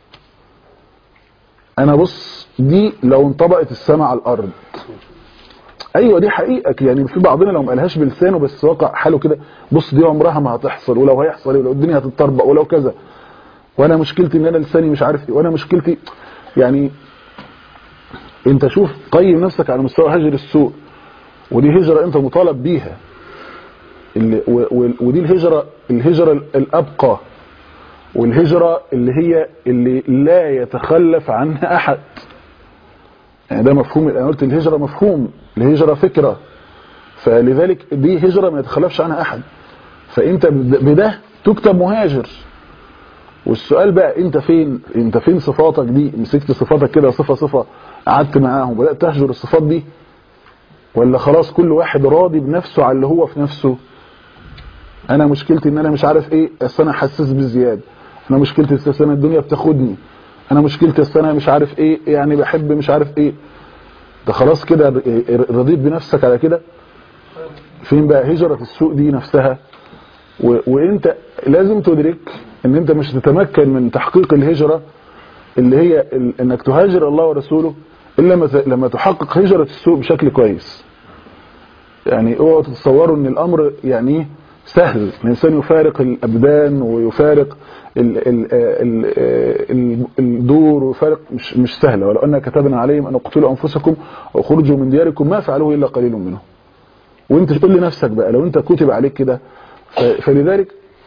انا بص دي لو انطبقت السماء على الارض ايوه دي حقيقه يعني في بعضنا لو ما قالهاش بلسانه بس واقع حاله كده بص دي عمرها ما هتحصل ولو هيحصل ولو الدنيا هتتطربق ولو كذا وانا مشكلتي ان انا لساني مش عارف ايه وانا مشكلتي يعني انت شوف قيم نفسك على مستوى هجر السوء ودي هجره انت مطالب بيها اللي و- و- ودي الهجرة الهجرة الأبقى والهجرة اللي هي اللي لا يتخلف عنها أحد يعني ده مفهوم أنا قلت الهجرة مفهوم الهجرة فكرة فلذلك دي هجرة ما يتخلفش عنها أحد فأنت بد- بده تكتب مهاجر والسؤال بقى انت فين انت فين صفاتك دي مسكت صفاتك كده صفة صفة قعدت معاهم بدأت تهجر الصفات دي ولا خلاص كل واحد راضي بنفسه على اللي هو في نفسه انا مشكلتي ان انا مش عارف ايه بس انا حساس بزياده انا مشكلتي بس انا الدنيا بتاخدني انا مشكلتي بس انا مش عارف ايه يعني بحب مش عارف ايه ده خلاص كده ر- رضيت بنفسك على كده فين بقى هجرة السوق دي نفسها و... وانت لازم تدرك ان انت مش تتمكن من تحقيق الهجرة اللي هي ال... انك تهاجر الله ورسوله الا لما ت- لما تحقق هجرة السوق بشكل كويس يعني اوعوا تتصوروا ان الامر يعني إيه سهل الانسان يفارق الابدان ويفارق ال ال ال ال الدور ويفارق مش مش سهله ولو ان كتبنا عليهم ان اقتلوا انفسكم واخرجوا من دياركم ما فعلوه الا قليل منهم وانت تقول لنفسك بقى لو انت كتب عليك كده ف- فلذلك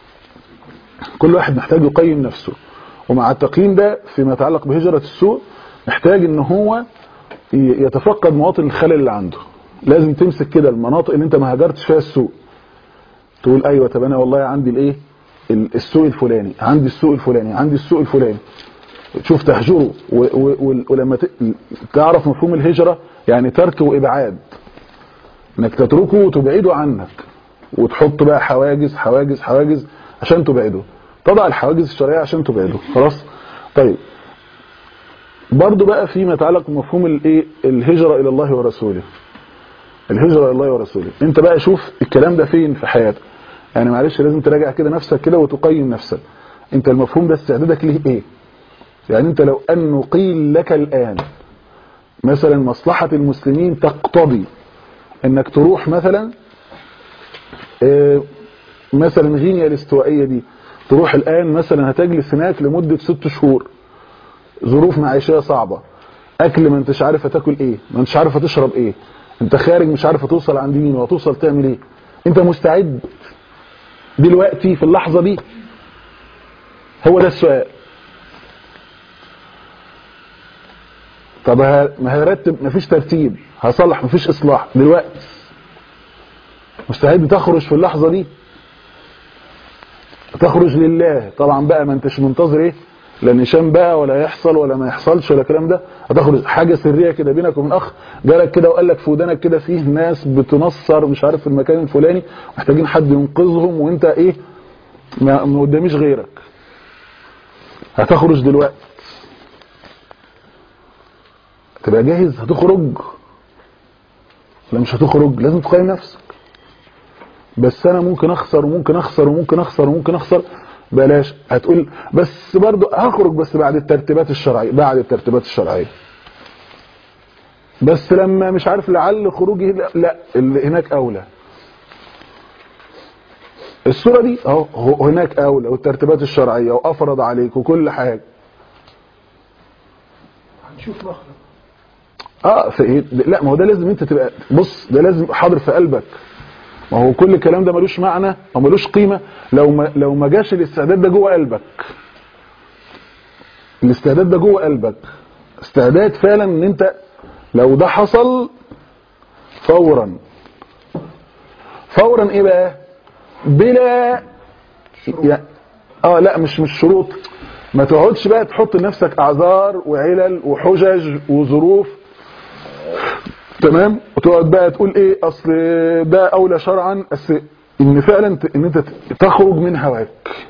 كل واحد محتاج يقيم نفسه ومع التقييم ده فيما يتعلق بهجرة السوء محتاج ان هو ي- يتفقد مواطن الخلل اللي عنده لازم تمسك كده المناطق اللي انت ما هاجرتش فيها السوء تقول ايوه طب انا والله عندي الايه ال- السوء الفلاني عندي السوء الفلاني عندي السوء الفلاني تشوف تهجره و- و- و- ولما ت- تعرف مفهوم الهجرة يعني ترك وابعاد انك تتركه وتبعده عنك وتحط بقى حواجز حواجز حواجز عشان تبعده تضع الحواجز الشرعية عشان تبعده خلاص طيب برضو بقى فيما يتعلق بمفهوم الايه الهجرة الى الله ورسوله الهجرة الى الله ورسوله انت بقى شوف الكلام ده فين في حياتك يعني معلش لازم تراجع كده نفسك كده وتقيم نفسك انت المفهوم ده استعدادك ليه ايه يعني انت لو انه قيل لك الان مثلا مصلحة المسلمين تقتضي انك تروح مثلا آه، مثلا غينيا الاستوائية دي تروح الان مثلا هتجلس هناك لمدة ست شهور ظروف معيشية صعبة اكل ما انتش عارف هتاكل ايه ما انتش عارف هتشرب ايه انت خارج مش عارف هتوصل عند مين وهتوصل تعمل ايه انت مستعد دلوقتي في اللحظة دي هو ده السؤال طب ه- ما هرتب مفيش ترتيب هصلح مفيش اصلاح دلوقتي مستعد تخرج في اللحظة دي تخرج لله طبعا بقى ما انتش منتظر ايه لا نشام بقى ولا يحصل ولا ما يحصلش ولا الكلام ده هتخرج حاجة سرية كده بينك وبين اخ جالك كده وقال لك في ودانك كده فيه ناس بتنصر مش عارف في المكان الفلاني محتاجين حد ينقذهم وانت ايه ما ما قداميش غيرك هتخرج دلوقتي تبقى جاهز هتخرج لا مش هتخرج لازم تقيم نفسك بس انا ممكن اخسر وممكن اخسر وممكن اخسر وممكن اخسر بلاش هتقول بس برضو هخرج بس بعد الترتيبات الشرعية بعد الترتيبات الشرعية بس لما مش عارف لعل خروجي لا, لا اللي هناك اولى الصورة دي اهو هو- هناك اولى والترتيبات الشرعية وافرض عليك وكل حاجة تشوف مخرج اه فإيه؟ لا ما هو ده لازم انت تبقى بص ده لازم يبقى حاضر في قلبك ما هو كل الكلام ده ملوش معنى او ملوش قيمه لو ما لو ما جاش الاستعداد ده جوه قلبك الاستعداد ده جوه قلبك استعداد فعلا ان انت لو ده حصل فورا فورا ايه بقى بلا يعني اه لا مش مش شروط ما تقعدش بقى تحط لنفسك اعذار وعلل وحجج وظروف تمام وتقعد بقى تقول ايه اصل ده اولى شرعا اصل ان فعلا ت- ان انت تخرج من هواك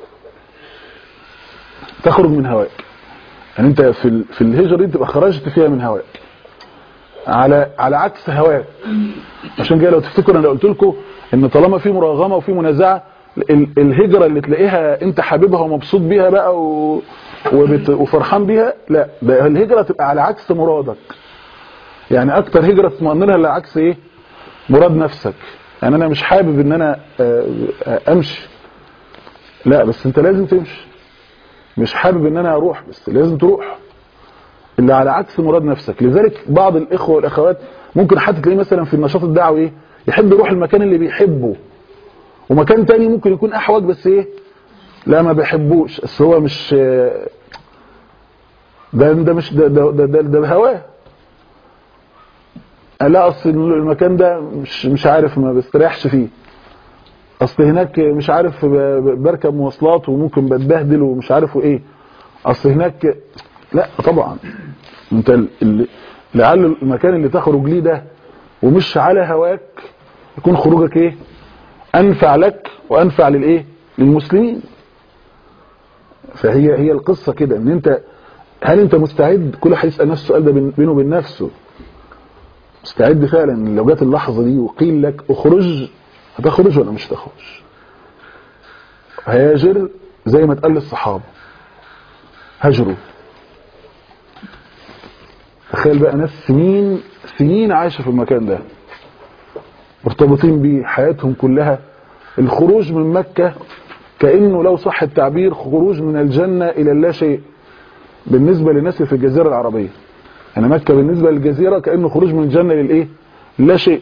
تخرج من هواك يعني انت في ال- في الهجره دي تبقى خرجت فيها من هواك على على عكس هواك عشان كده لو تفتكروا انا قلت لكم ان طالما في مراغمه وفي منازعه ال- الهجره اللي تلاقيها انت حاببها ومبسوط بيها بقى و... وبت... وفرحان بيها لا ده الهجره تبقى على عكس مرادك يعني اكتر هجره تطمئن لها على عكس ايه مراد نفسك يعني انا مش حابب ان انا آه، آه، امشي لا بس انت لازم تمشي مش حابب ان انا اروح بس لازم تروح اللي على عكس مراد نفسك لذلك بعض الاخوه والاخوات ممكن حتى تلاقيه مثلا في النشاط الدعوي ايه يحب يروح المكان اللي بيحبه ومكان تاني ممكن يكون احوج بس ايه لا ما بيحبوش بس هو مش آه، ده ده مش ده ده ده, ده, ده بهواه لا اصل المكان ده مش مش عارف ما بستريحش فيه اصل هناك مش عارف ب- ب- بركب مواصلات وممكن بتبهدل ومش عارف ايه اصل هناك لا طبعا انت ال- ال- لعل المكان اللي تخرج ليه ده ومش على هواك يكون خروجك ايه انفع لك وانفع للايه للمسلمين فهي هي القصه كده ان انت هل انت مستعد كل واحد يسال نفسه السؤال ده بين- بينه وبين نفسه مستعد فعلا إن لو جت اللحظه دي وقيل لك اخرج هتخرج ولا مش هتخرج هاجر زي ما اتقال للصحابه هاجروا تخيل بقى ناس سنين سنين عايشه في المكان ده مرتبطين بيه حياتهم كلها الخروج من مكه كانه لو صح التعبير خروج من الجنه الى اللا شيء بالنسبه للناس اللي في الجزيره العربيه يعني مكة بالنسبة للجزيرة كأنه خروج من الجنة للإيه لا شيء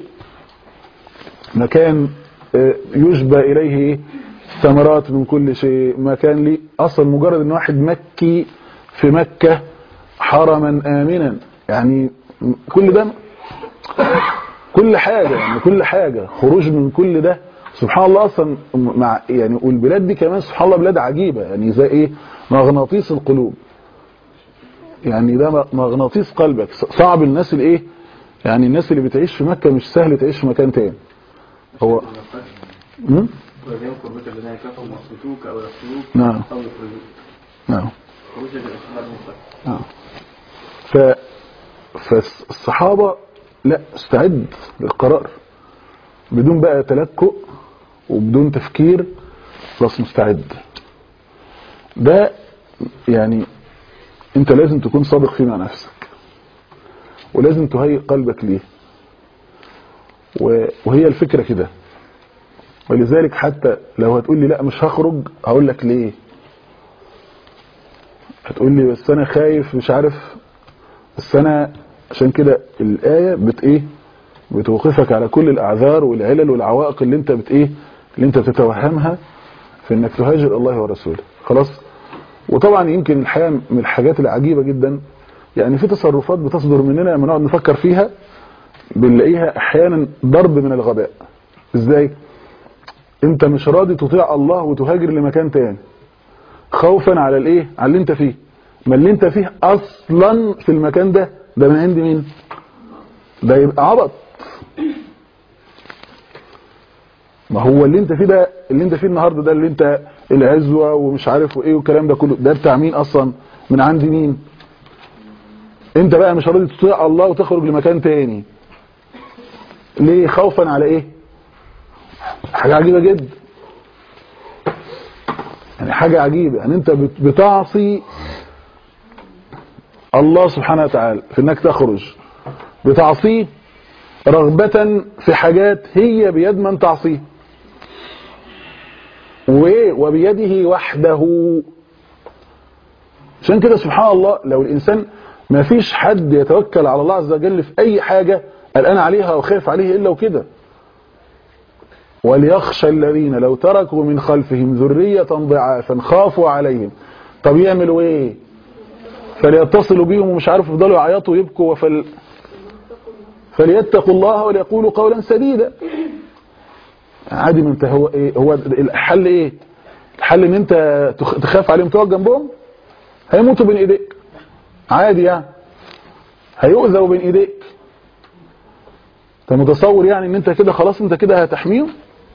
مكان آه، يشبى إليه إيه؟ ثمرات من كل شيء مكان ليه أصلا مجرد أن واحد مكي في مكة حرما آمنا يعني كل ده كل حاجة يعني كل حاجة خروج من كل ده سبحان الله أصلا مع يعني والبلاد دي كمان سبحان الله بلاد عجيبة يعني زي إيه مغناطيس القلوب يعني ده مغناطيس قلبك صعب الناس اللي ايه يعني الناس اللي بتعيش في مكة مش سهل تعيش في مكان تاني هو مم؟ وبين قربك الذين كفروا يصمتوك او يقتلوك نعم. او يخرجوك نعم خروج الاشهاد المطلق نعم ف فالصحابة لا استعد للقرار بدون بقى تلكؤ وبدون تفكير خلاص مستعد ده يعني انت لازم تكون صادق فيه مع نفسك ولازم تهيئ قلبك ليه و- وهي الفكرة كده ولذلك حتى لو هتقول لي لا مش هخرج هقول لك ليه هتقول لي بس انا خايف مش عارف بس انا عشان كده الآية بت ايه بتوقفك على كل الاعذار والعلل والعوائق اللي انت بت ايه اللي انت بتتوهمها في انك تهاجر الله ورسوله خلاص وطبعا يمكن الحقيقه من الحاجات العجيبه جدا يعني في تصرفات بتصدر مننا لما نقعد نفكر فيها بنلاقيها احيانا ضرب من الغباء ازاي انت مش راضي تطيع الله وتهاجر لمكان تاني خوفا على الايه على اللي انت فيه ما اللي انت فيه اصلا في المكان ده ده من عند مين ده يبقى عبط ما هو اللي انت فيه ده اللي انت فيه النهارده ده اللي انت العزوه ومش عارف وايه والكلام ده كله ده بتاع مين اصلا من عند مين انت بقى مش راضي تطيع الله وتخرج لمكان تاني ليه خوفا على ايه حاجه عجيبه جدا يعني حاجه عجيبه يعني انت بت- بتعصي الله سبحانه وتعالى في انك تخرج بتعصيه رغبة في حاجات هي بيد من تعصيه وايه وبيده وحده عشان كده سبحان الله لو الانسان ما فيش حد يتوكل على الله عز وجل في اي حاجة قلقان عليها وخايف عليها الا وكده وليخشى الذين لو تركوا من خلفهم ذرية ضعافا خافوا عليهم طب يعملوا ايه فليتصلوا بيهم ومش عارف يفضلوا يعيطوا ويبكوا وفل فليتقوا الله وليقولوا قولا سديدا عادي ما انت هو ايه هو الحل ايه الحل ان انت تخ- تخاف عليهم تقعد جنبهم هيموتوا بين ايديك عادي يعني هيؤذوا بين ايديك انت متصور يعني ان انت كده خلاص انت كده هتحميهم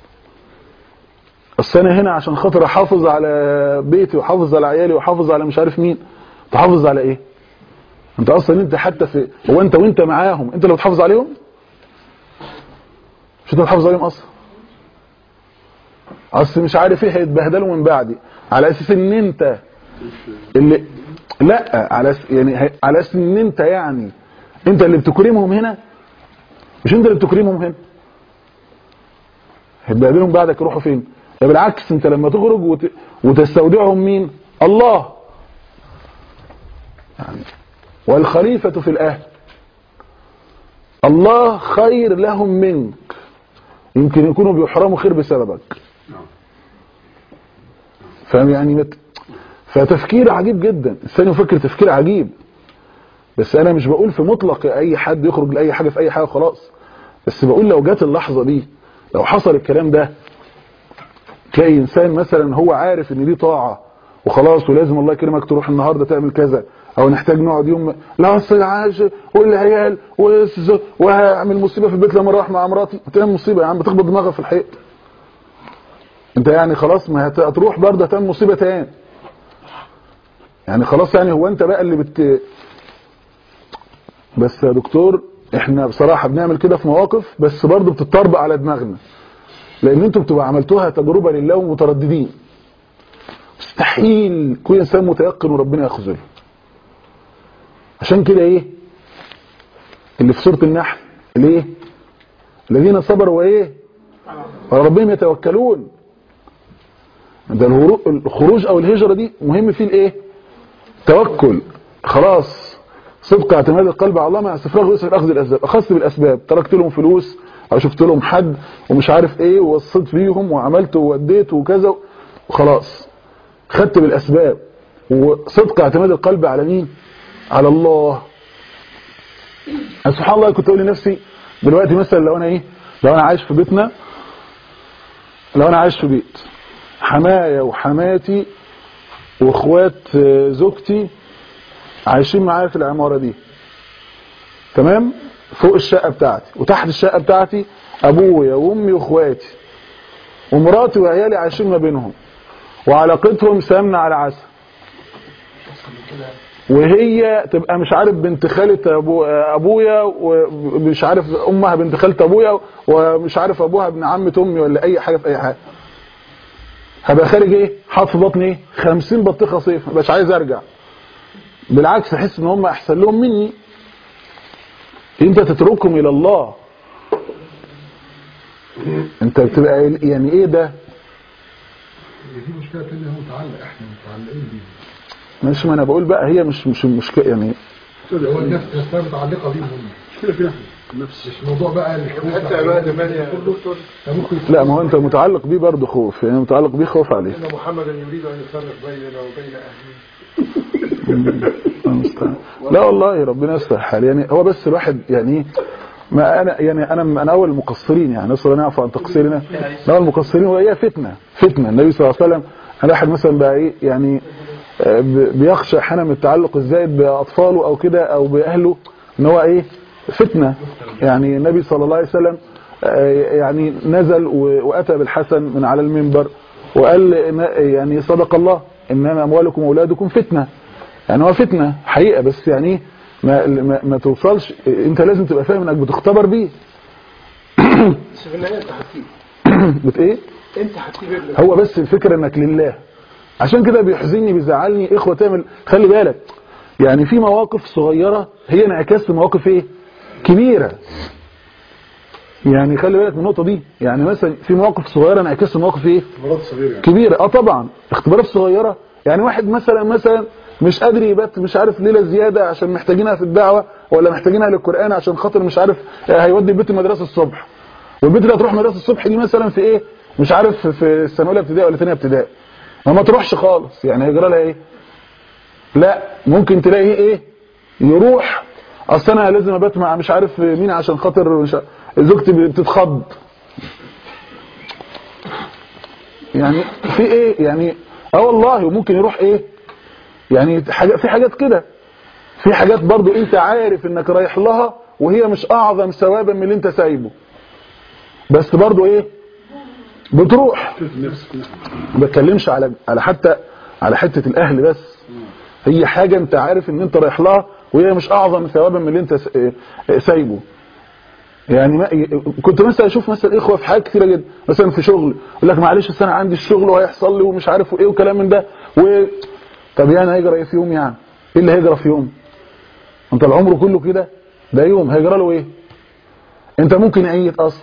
اصل انا هنا عشان خاطر احافظ على بيتي واحافظ على عيالي واحافظ على مش عارف مين تحافظ على ايه انت اصلا انت حتى في هو انت وانت معاهم انت اللي بتحافظ عليهم مش انت بتحافظ عليهم اصلا اصل مش عارف ايه هيتبهدلوا من بعدي على اساس ان انت اللي لا على أس... يعني هي- على اساس ان انت يعني انت اللي بتكرمهم هنا مش انت اللي بتكرمهم هنا هيتبهدلوا من بعدك يروحوا فين ده بالعكس انت لما تخرج وت... وتستودعهم مين الله يعني والخليفة في الأهل الله خير لهم منك يمكن يكونوا بيحرموا خير بسببك فاهم يعني مت... فتفكير عجيب جدا الثاني يفكر تفكير عجيب بس انا مش بقول في مطلق اي حد يخرج لاي حاجه في اي حاجه خلاص بس بقول لو جت اللحظه دي لو حصل الكلام ده تلاقي انسان مثلا هو عارف ان دي طاعه وخلاص ولازم الله يكرمك تروح النهارده تعمل كذا او نحتاج نقعد يوم لا اصل عاش والعيال والز- وهعمل مصيبه في البيت لما اروح مع مراتي تعمل مصيبه يا عم بتخبط دماغك في الحيط انت يعني خلاص ما هت- هتروح برضه هتعمل مصيبه تاني يعني خلاص يعني هو انت بقى اللي بت بس يا دكتور احنا بصراحه بنعمل كده في مواقف بس برضه بتطربق على دماغنا لان انتوا بتبقى عملتوها تجربه لله ومترددين مستحيل يكون انسان متيقن وربنا يخذله عشان كده ايه اللي في سوره النحل ليه الذين صبروا وايه على ربهم يتوكلون ده الهرو- الخروج او الهجره دي مهم فيه الايه توكل خلاص صدق اعتماد القلب على الله مع استفراغ يسر اخذ الاسباب اخذت بالاسباب تركت لهم فلوس او شفت لهم حد ومش عارف ايه ووصيت فيهم وعملت ووديت وكذا وخلاص خدت بالاسباب وصدق اعتماد القلب على مين على الله أنا سبحان الله كنت اقول لنفسي دلوقتي مثلا لو انا ايه لو انا عايش في بيتنا لو انا عايش في بيت حمايا وحماتي واخوات آه، زوجتي عايشين معايا في العمارة دي تمام فوق الشقة بتاعتي وتحت الشقة بتاعتي ابويا وامي واخواتي ومراتي وعيالي عايشين ما بينهم وعلاقتهم سمنة على عسل وهي تبقى مش عارف بنت خالة أبو ابويا ومش عارف امها بنت خالة ابويا ومش عارف ابوها ابن عمة امي ولا اي حاجة في اي حاجة هبقى خارج ايه حاطط في بطني ايه 50 بطيخه صيف مبقاش عايز ارجع بالعكس احس ان هم احسن لهم مني انت تتركهم الى الله انت بتبقى يعني ايه ده دي مشكلة تانية هو متعلق احنا متعلقين بيه مش ما انا بقول بقى هي مش مش مشكله يعني هو الناس نفسها متعلقة بيهم هم مشكلة فيها نفس مش موضوع بقى الحقوق حتى عبادة مالية كله ده ممكن لا ما هو انت متعلق بيه برضه خوف يعني متعلق بيه خوف عليه إن محمدا يريد أن يفرق بيننا وبين أهله الله المستعان. لا والله ربنا يصلح الحال يعني هو بس الواحد يعني ما انا يعني انا انا اول المقصرين يعني نسال الله يعفو عن تقصيرنا انا اول المقصرين وهي فتنه فتنه النبي صلى الله عليه وسلم الواحد مثلا بقى ايه يعني آه، ب- بيخشى احيانا من التعلق الزائد باطفاله او كده او باهله ان هو ايه فتنه يعني النبي صلى الله عليه وسلم آه، يعني نزل و- واتى بالحسن من على المنبر وقال إن- يعني صدق الله انما اموالكم واولادكم فتنه يعني هو فتنه حقيقه بس يعني ما ما, ما توصلش انت لازم تبقى فاهم انك بتختبر بيه بس في النهايه انت هتسيب بت ايه انت هتسيب ابنك هو بس الفكره انك لله عشان كده بيحزنني بيزعلني اخوه تعمل خلي بالك يعني في مواقف صغيره هي انعكاس لمواقف ايه كبيره يعني خلي بالك من النقطه دي يعني مثلا في مواقف صغيره انعكاس لمواقف ايه مرض صغير يعني كبيرة اه طبعا اختبارات صغيرة يعني واحد مثلا مثلا مش قادر يبات مش عارف ليله زياده عشان محتاجينها في الدعوه ولا محتاجينها للقران عشان خاطر مش عارف هيودي البيت المدرسه الصبح والبنت اللي هتروح مدرسه الصبح دي مثلا في ايه مش عارف في السنه الاولى ابتدائي ولا ثانيه ابتدائي ما ما تروحش خالص يعني هيجرى لها ايه لا ممكن تلاقي ايه يروح اصل انا لازم ابات مع مش عارف مين عشان خاطر مش عارف- زوجتي بتتخض يعني في ايه يعني اه والله وممكن يروح ايه يعني حاجة في حاجات كده في حاجات برضو انت عارف انك رايح لها وهي مش اعظم ثوابا من اللي انت سايبه بس برضو ايه بتروح ما بتكلمش على على حتى على حته الاهل بس هي حاجه انت عارف ان انت رايح لها وهي مش اعظم ثوابا من اللي انت س- آه، سايبه يعني ما كنت مثلا اشوف مثلا اخوه في حاجات كتيره جدا مثلا في شغل يقول لك معلش أصل انا عندي الشغل وهيحصل لي ومش عارف ايه وكلام من ده و طب يعني هيجرى ايه في يوم يعني ايه اللي هيجرى في يوم انت العمر كله كده ده يوم هيجرى له ايه انت ممكن يعيط اصلا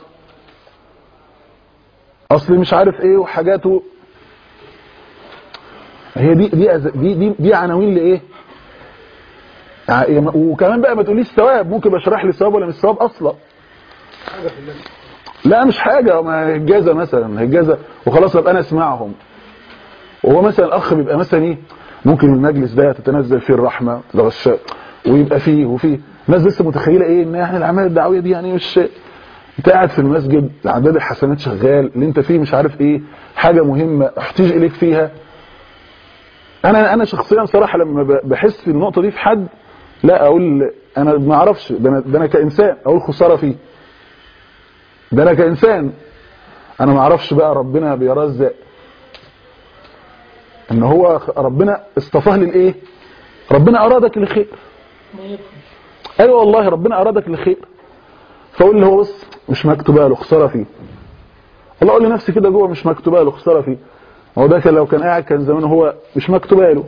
اصل مش عارف ايه وحاجاته هي دي دي أز- دي دي, دي عناوين لايه ع- وكمان بقى ما تقوليش ثواب ممكن بشرح لي ثواب ولا مش ثواب اصلا لا مش حاجه ما هجازه مثلا هجازه وخلاص ابقى انا اسمعهم وهو مثلا الاخ بيبقى مثلا ايه ممكن المجلس ده تتنزل فيه الرحمه تتغشى ويبقى فيه وفيه الناس بس متخيله ايه ان احنا الاعمال الدعويه دي يعني مش انت قاعد في المسجد عداد الحسنات شغال اللي انت فيه مش عارف ايه حاجه مهمه احتاج اليك فيها انا انا شخصيا صراحه لما ب- بحس النقطه دي في حد لا اقول انا ما اعرفش ده انا ده انا كانسان اقول خساره فيه ده انا كانسان انا ما اعرفش بقى ربنا بيرزق ان هو خ- ربنا اصطفاه للايه ربنا ارادك للخير ايوه والله ربنا ارادك للخير فاقول له هو بص مش مكتوبه له خساره فيه والله اقول لنفسي كده جوه مش مكتوبه له خساره فيه هو ده كان لو كان قاعد كان زمان هو مش مكتوبه له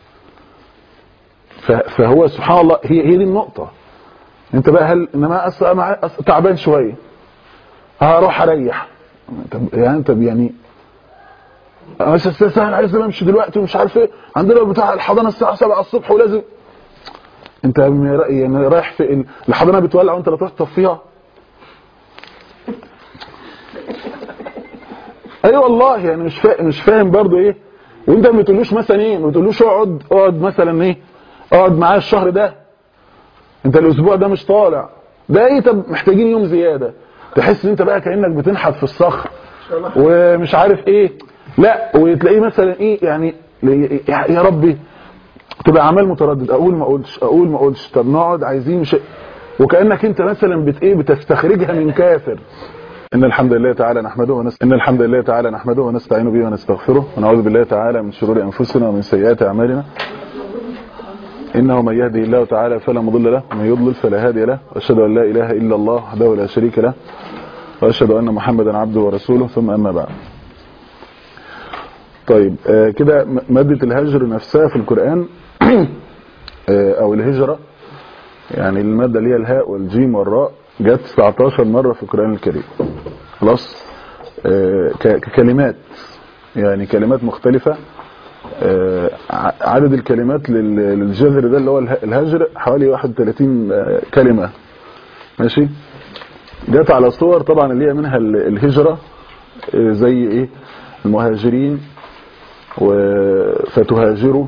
ف- فهو سبحان الله هي هي دي النقطه انت بقى هل انما أص- أنا أص- تعبان شويه هروح اريح طب يعني طب يعني انا بس الساعه انا عايز امشي دلوقتي ومش عارف ايه عندنا بتاع الحضانه الساعه 7 الصبح ولازم انت م- يعني رايح في ال- الحضانه بتولع وانت لا تروح تطفيها اي أيوة والله يعني مش فاهم مش فاهم برضو ايه وانت ما بتقولوش مثلا ايه ما بتقولوش اقعد اقعد مثلا ايه اقعد معايا الشهر ده انت الاسبوع ده مش طالع ده ايه طب محتاجين يوم زياده تحس ان انت بقى كانك بتنحت في الصخر ومش عارف ايه لا وتلاقيه مثلا ايه يعني ل- يا يا ربي تبقى عمال متردد اقول ما اقولش اقول ما اقولش طب نقعد عايزين مش وكانك انت مثلا بت ايه بتستخرجها من كافر إن الحمد لله تعالى نحمده ونس... إن الحمد لله تعالى نحمده ونستعين به ونستغفره ونعوذ بالله تعالى من شرور أنفسنا ومن سيئات أعمالنا إنه من يهدي الله تعالى فلا مضل له ومن يضلل فلا هادي له وأشهد أن لا إله إلا الله وحده لا شريك له وأشهد أن محمدا عبده ورسوله ثم أما بعد طيب آه كده م- مادة الهجر نفسها في القرآن آه أو الهجرة يعني المادة اللي هي الهاء والجيم والراء جت 19 مرة في القرآن الكريم خلاص آه، ك- ككلمات يعني كلمات مختلفة آه، ع- عدد الكلمات لل- للجذر ده اللي هو اله- الهجر حوالي 31 آه، كلمة ماشي جت على صور طبعا اللي هي منها ال- الهجرة آه، زي ايه المهاجرين و- فتهاجروا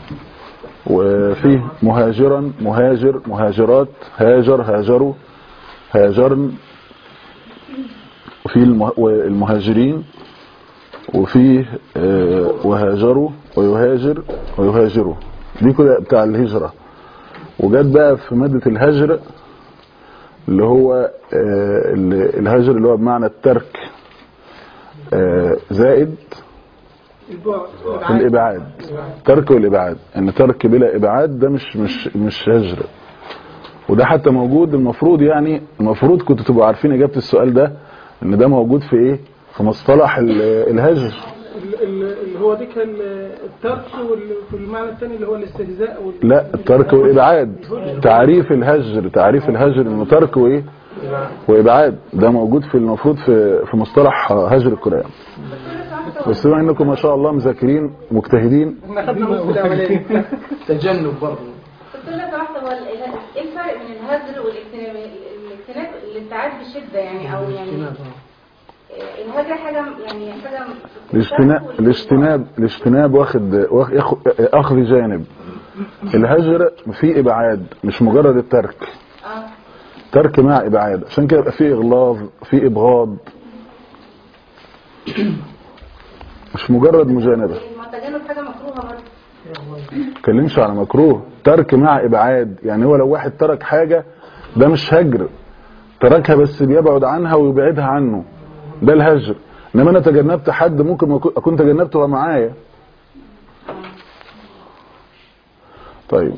وفيه مهاجرا مهاجر مهاجرات هاجر هاجروا هاجرن وفي المه- المهاجرين وفيه آه، وهاجروا ويهاجر ويهاجروا دي كده بتاع الهجرة وجت بقى في مادة الهجر اللي هو آه، ال- الهجر اللي هو بمعنى الترك آه، زائد الإبعاد ترك والإبعاد ان ترك بلا إبعاد ده مش مش مش هجر وده حتى موجود المفروض يعني المفروض كنتوا تبقوا عارفين إجابة السؤال ده ان ده موجود في ايه في مصطلح ال- الهجر ال- ال- اللي هو دي كان الترك وفي المعنى الثاني اللي هو الاستهزاء وال... لا الترك والإبعاد تعريف الهجر تعريف الهجر انه ترك وايه وإبعاد ده موجود في المفروض في في مصطلح هجر القرآن بس بما انكم ما شاء الله مذاكرين مجتهدين احنا خدنا نص الاولاني تجنب برضه قلت له لو سمحت هو ال- ال- ايه الفرق بين الهجر والاجتناب الاجتناب الابتعاد بشده يعني او يعني آه، الهجر حاجه يعني حاجه الاجتناب الاجتناب الاجتناب واخد واخ- ياخد- اخذ جانب الهجر فيه ابعاد مش مجرد الترك اه ترك مع ابعاد عشان كده يبقى فيه اغلاظ فيه ابغاض مش مجرد مجانبه ما التجنب حاجه مكروهه برضه تكلمش على مكروه ترك مع ابعاد يعني هو لو واحد ترك حاجة ده مش هجر تركها بس بيبعد عنها ويبعدها عنه ده الهجر انما انا تجنبت حد ممكن ما أكون- اكون تجنبته وهو معايا طيب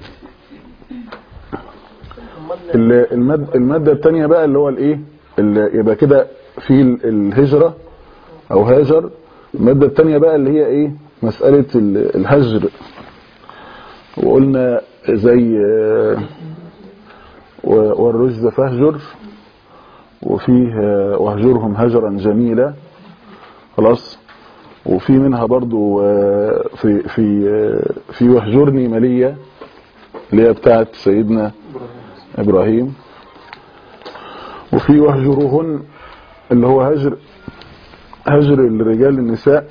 ال- المد المادة التانية بقى اللي هو الايه اللي يبقى كده في ال- الهجرة او هاجر المادة التانية بقى اللي هي ايه مسألة ال- الهجر وقلنا زي آه، و- والرجز فاهجر وفيه آه، واهجرهم هجرا جميلا خلاص وفي منها برضو آه، في في آه، في واهجرني ملية اللي هي بتاعت سيدنا ابراهيم وفي واهجرهن اللي هو هجر هجر الرجال النساء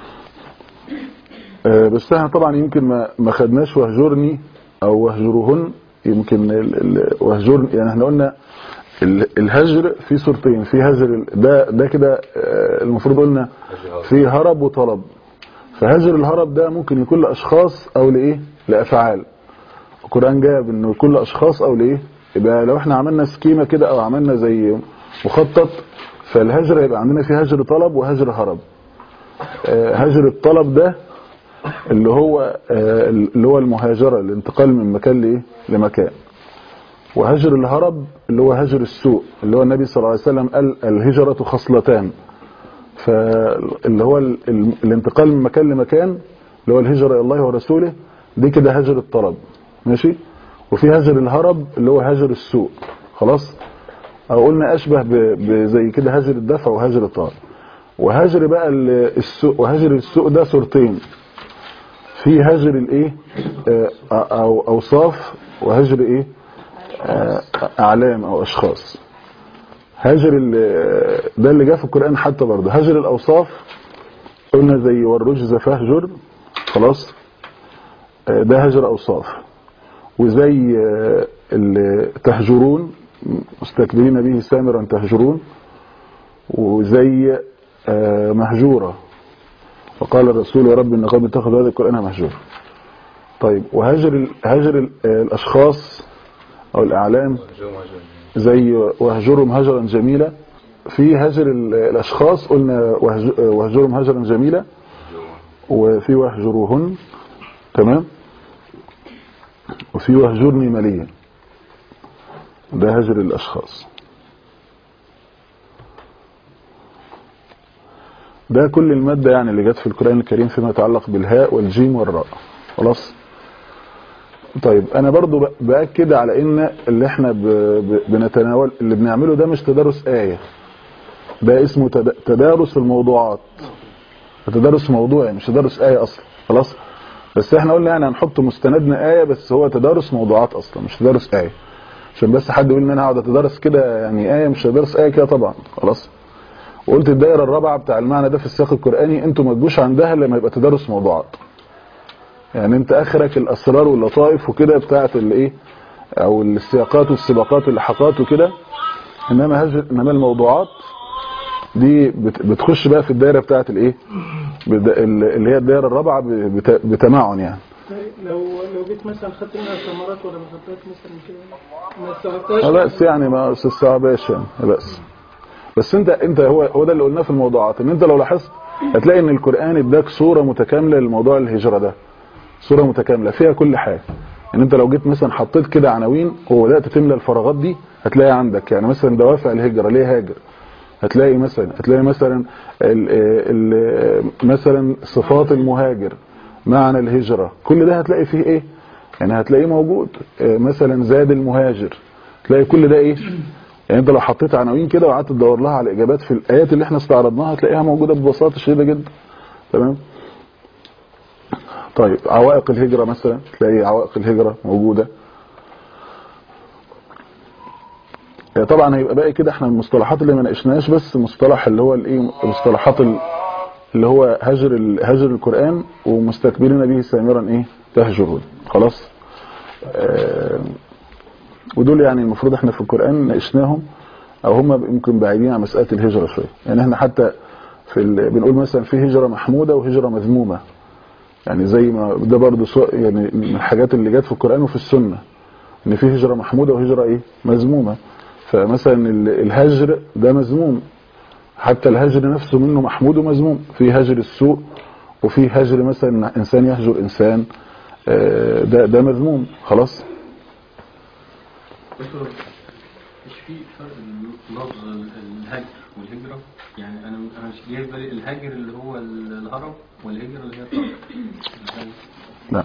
آه، بس احنا طبعا يمكن ما ما خدناش واهجرني او واهجرهن يمكن ال- ال- واهجرني يعني احنا قلنا ال- الهجر في صورتين في هجر ال- ده ده كده آه، المفروض قلنا في هرب وطلب فهجر الهرب ده ممكن يكون لاشخاص او لايه لافعال القران جاب انه كل اشخاص او لايه يبقى لو احنا عملنا سكيمه كده او عملنا زي مخطط فالهجر يبقى عندنا في هجر طلب وهجر هرب آه، هجر الطلب ده اللي هو آه، اللي هو المهاجرة الانتقال من مكان لايه لمكان وهجر الهرب اللي هو هجر السوء اللي هو النبي صلى الله عليه وسلم قال الهجرة خصلتان فاللي هو ال- ال- الانتقال من مكان لمكان اللي هو الهجرة الى الله ورسوله دي كده هجر الطلب ماشي وفي هجر الهرب اللي هو هجر السوء خلاص او قلنا اشبه ب- بزي كده هجر الدفع وهجر الطلب وهجر بقى ال- السوء وهجر السوء ده صورتين في هجر الايه آه، او اوصاف وهجر ايه آه، اعلام او اشخاص هجر ال- ده اللي جاء في القرآن حتى برضه هجر الاوصاف قلنا زي والرجز فاهجر خلاص آه، ده هجر اوصاف وزي آه، اللي تهجرون مستكبرين به سامرا تهجرون وزي آه، مهجورة وقال الرسول يا رب ان قوم اتخذوا هذا القرآن مهجورا طيب وهجر ال- هجر ال- آه، الاشخاص او الاعلام زي وهجرهم هجرا جميلا في هجر ال- الاشخاص قلنا وهج- آه، وهجرهم هجرا جميلا وفي وهجروهن تمام وفي وهجرني مليا ده هجر الاشخاص ده كل المادة يعني اللي جت في القرآن الكريم فيما يتعلق بالهاء والجيم والراء خلاص طيب انا برضو ب- باكد على ان اللي احنا ب... ب... بنتناول اللي بنعمله ده مش تدارس آية ده اسمه تد... تدارس الموضوعات تدارس موضوعي مش تدارس آية اصلا خلاص بس احنا قلنا يعني هنحط مستندنا آية بس هو تدارس موضوعات اصلا مش تدارس آية عشان بس حد يقول ان انا هقعد اتدرس كده يعني آية مش هدرس آية كده طبعا خلاص وقلت الدائرة الرابعة بتاع المعنى ده في السياق القرآني انتوا ما تجوش عندها لما يبقى تدرس موضوعات يعني انت اخرك الاسرار واللطائف وكده بتاعت الايه او السياقات والسباقات واللحقات وكده انما هذه انما الموضوعات دي بت- بتخش بقى في الدائرة بتاعت الايه بد- اللي هي الدائرة الرابعة بت- بتمعن يعني لو لو جيت مثلا خدت منها ثمرات ولا ما خدتهاش مثلا كده ما استوعبتهاش لا بأس يعني ما تستوعبهاش يعني لا بأس بس انت انت هو هو ده اللي قلناه في الموضوعات ان انت لو لاحظت هتلاقي ان القرآن اداك صورة متكاملة لموضوع الهجرة ده صورة متكاملة فيها كل حاجة ان انت لو جيت مثلا حطيت كده عناوين وبدات تملى الفراغات دي هتلاقي عندك يعني مثلا دوافع الهجرة ليه هاجر هتلاقي مثلا هتلاقي مثلا ال ال مثلا صفات المهاجر معنى الهجرة كل ده هتلاقي فيه ايه يعني هتلاقيه موجود اه مثلا زاد المهاجر تلاقي كل ده ايه يعني انت لو حطيت عناوين كده وقعدت تدور لها على اجابات في الايات اللي احنا استعرضناها هتلاقيها موجوده ببساطه شديده جدا تمام طيب عوائق الهجرة مثلا تلاقي عوائق الهجرة موجودة آه، طبعا هيبقى باقي كده احنا المصطلحات اللي ما ناقشناش بس مصطلح اللي هو الايه المصطلحات ال- اللي هو هجر ال- هجر القرآن ومستكبرين به سامرا ايه تهجرون خلاص آه، ودول يعني المفروض احنا في القرآن ناقشناهم او هم يمكن بعيدين عن مسألة الهجرة شوية يعني احنا حتى في ال... بنقول مثلا في هجرة محمودة وهجرة مذمومة يعني زي ما ده برضه سوء يعني من الحاجات اللي جت في القرآن وفي السنة ان في هجرة محمودة وهجرة ايه مذمومة فمثلا ال- الهجر ده مذموم حتى الهجر نفسه منه محمود ومذموم في هجر السوء وفي هجر مثلا انسان يهجر انسان آه، ده ده مذموم خلاص دكتور مش في فرق بين لفظ الهجر والهجرة يعني انا انا مش جاي في بالي الهجر اللي هو الهرب والهجرة اللي هي الطلب لا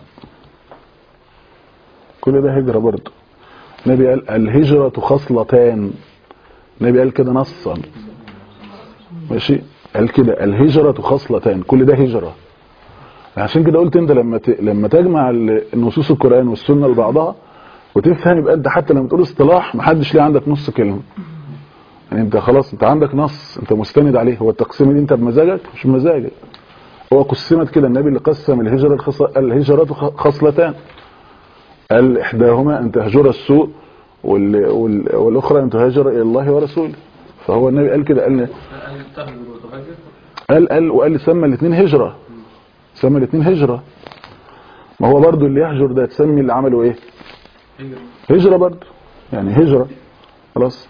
كل ده هجرة برضه النبي قال الهجرة خصلتان النبي قال كده نصا ماشي قال كده الهجرة خصلتان كل ده هجرة عشان كده قلت انت لما ت... لما تجمع ال- النصوص القرآن والسنة لبعضها وتفهم يبقى انت حتى لما تقول اصطلاح محدش ليه عندك نص كلمة يعني انت خلاص انت عندك نص انت مستند عليه هو التقسيم دي انت بمزاجك مش بمزاجك هو قسمت كده النبي اللي قسم الهجرة الخص... الهجرة خ- خصلتان قال إحداهما أن تهجر السوء وال... وال... والأخرى أن تهاجر إلى الله ورسوله فهو النبي قال كده قال قال تهجر وتهجر قال قال وقال سمى الاثنين هجرة سمى الاثنين هجرة ما هو برضو اللي يهجر ده تسمي اللي عمله ايه هجرة هجرة برضو يعني هجرة خلاص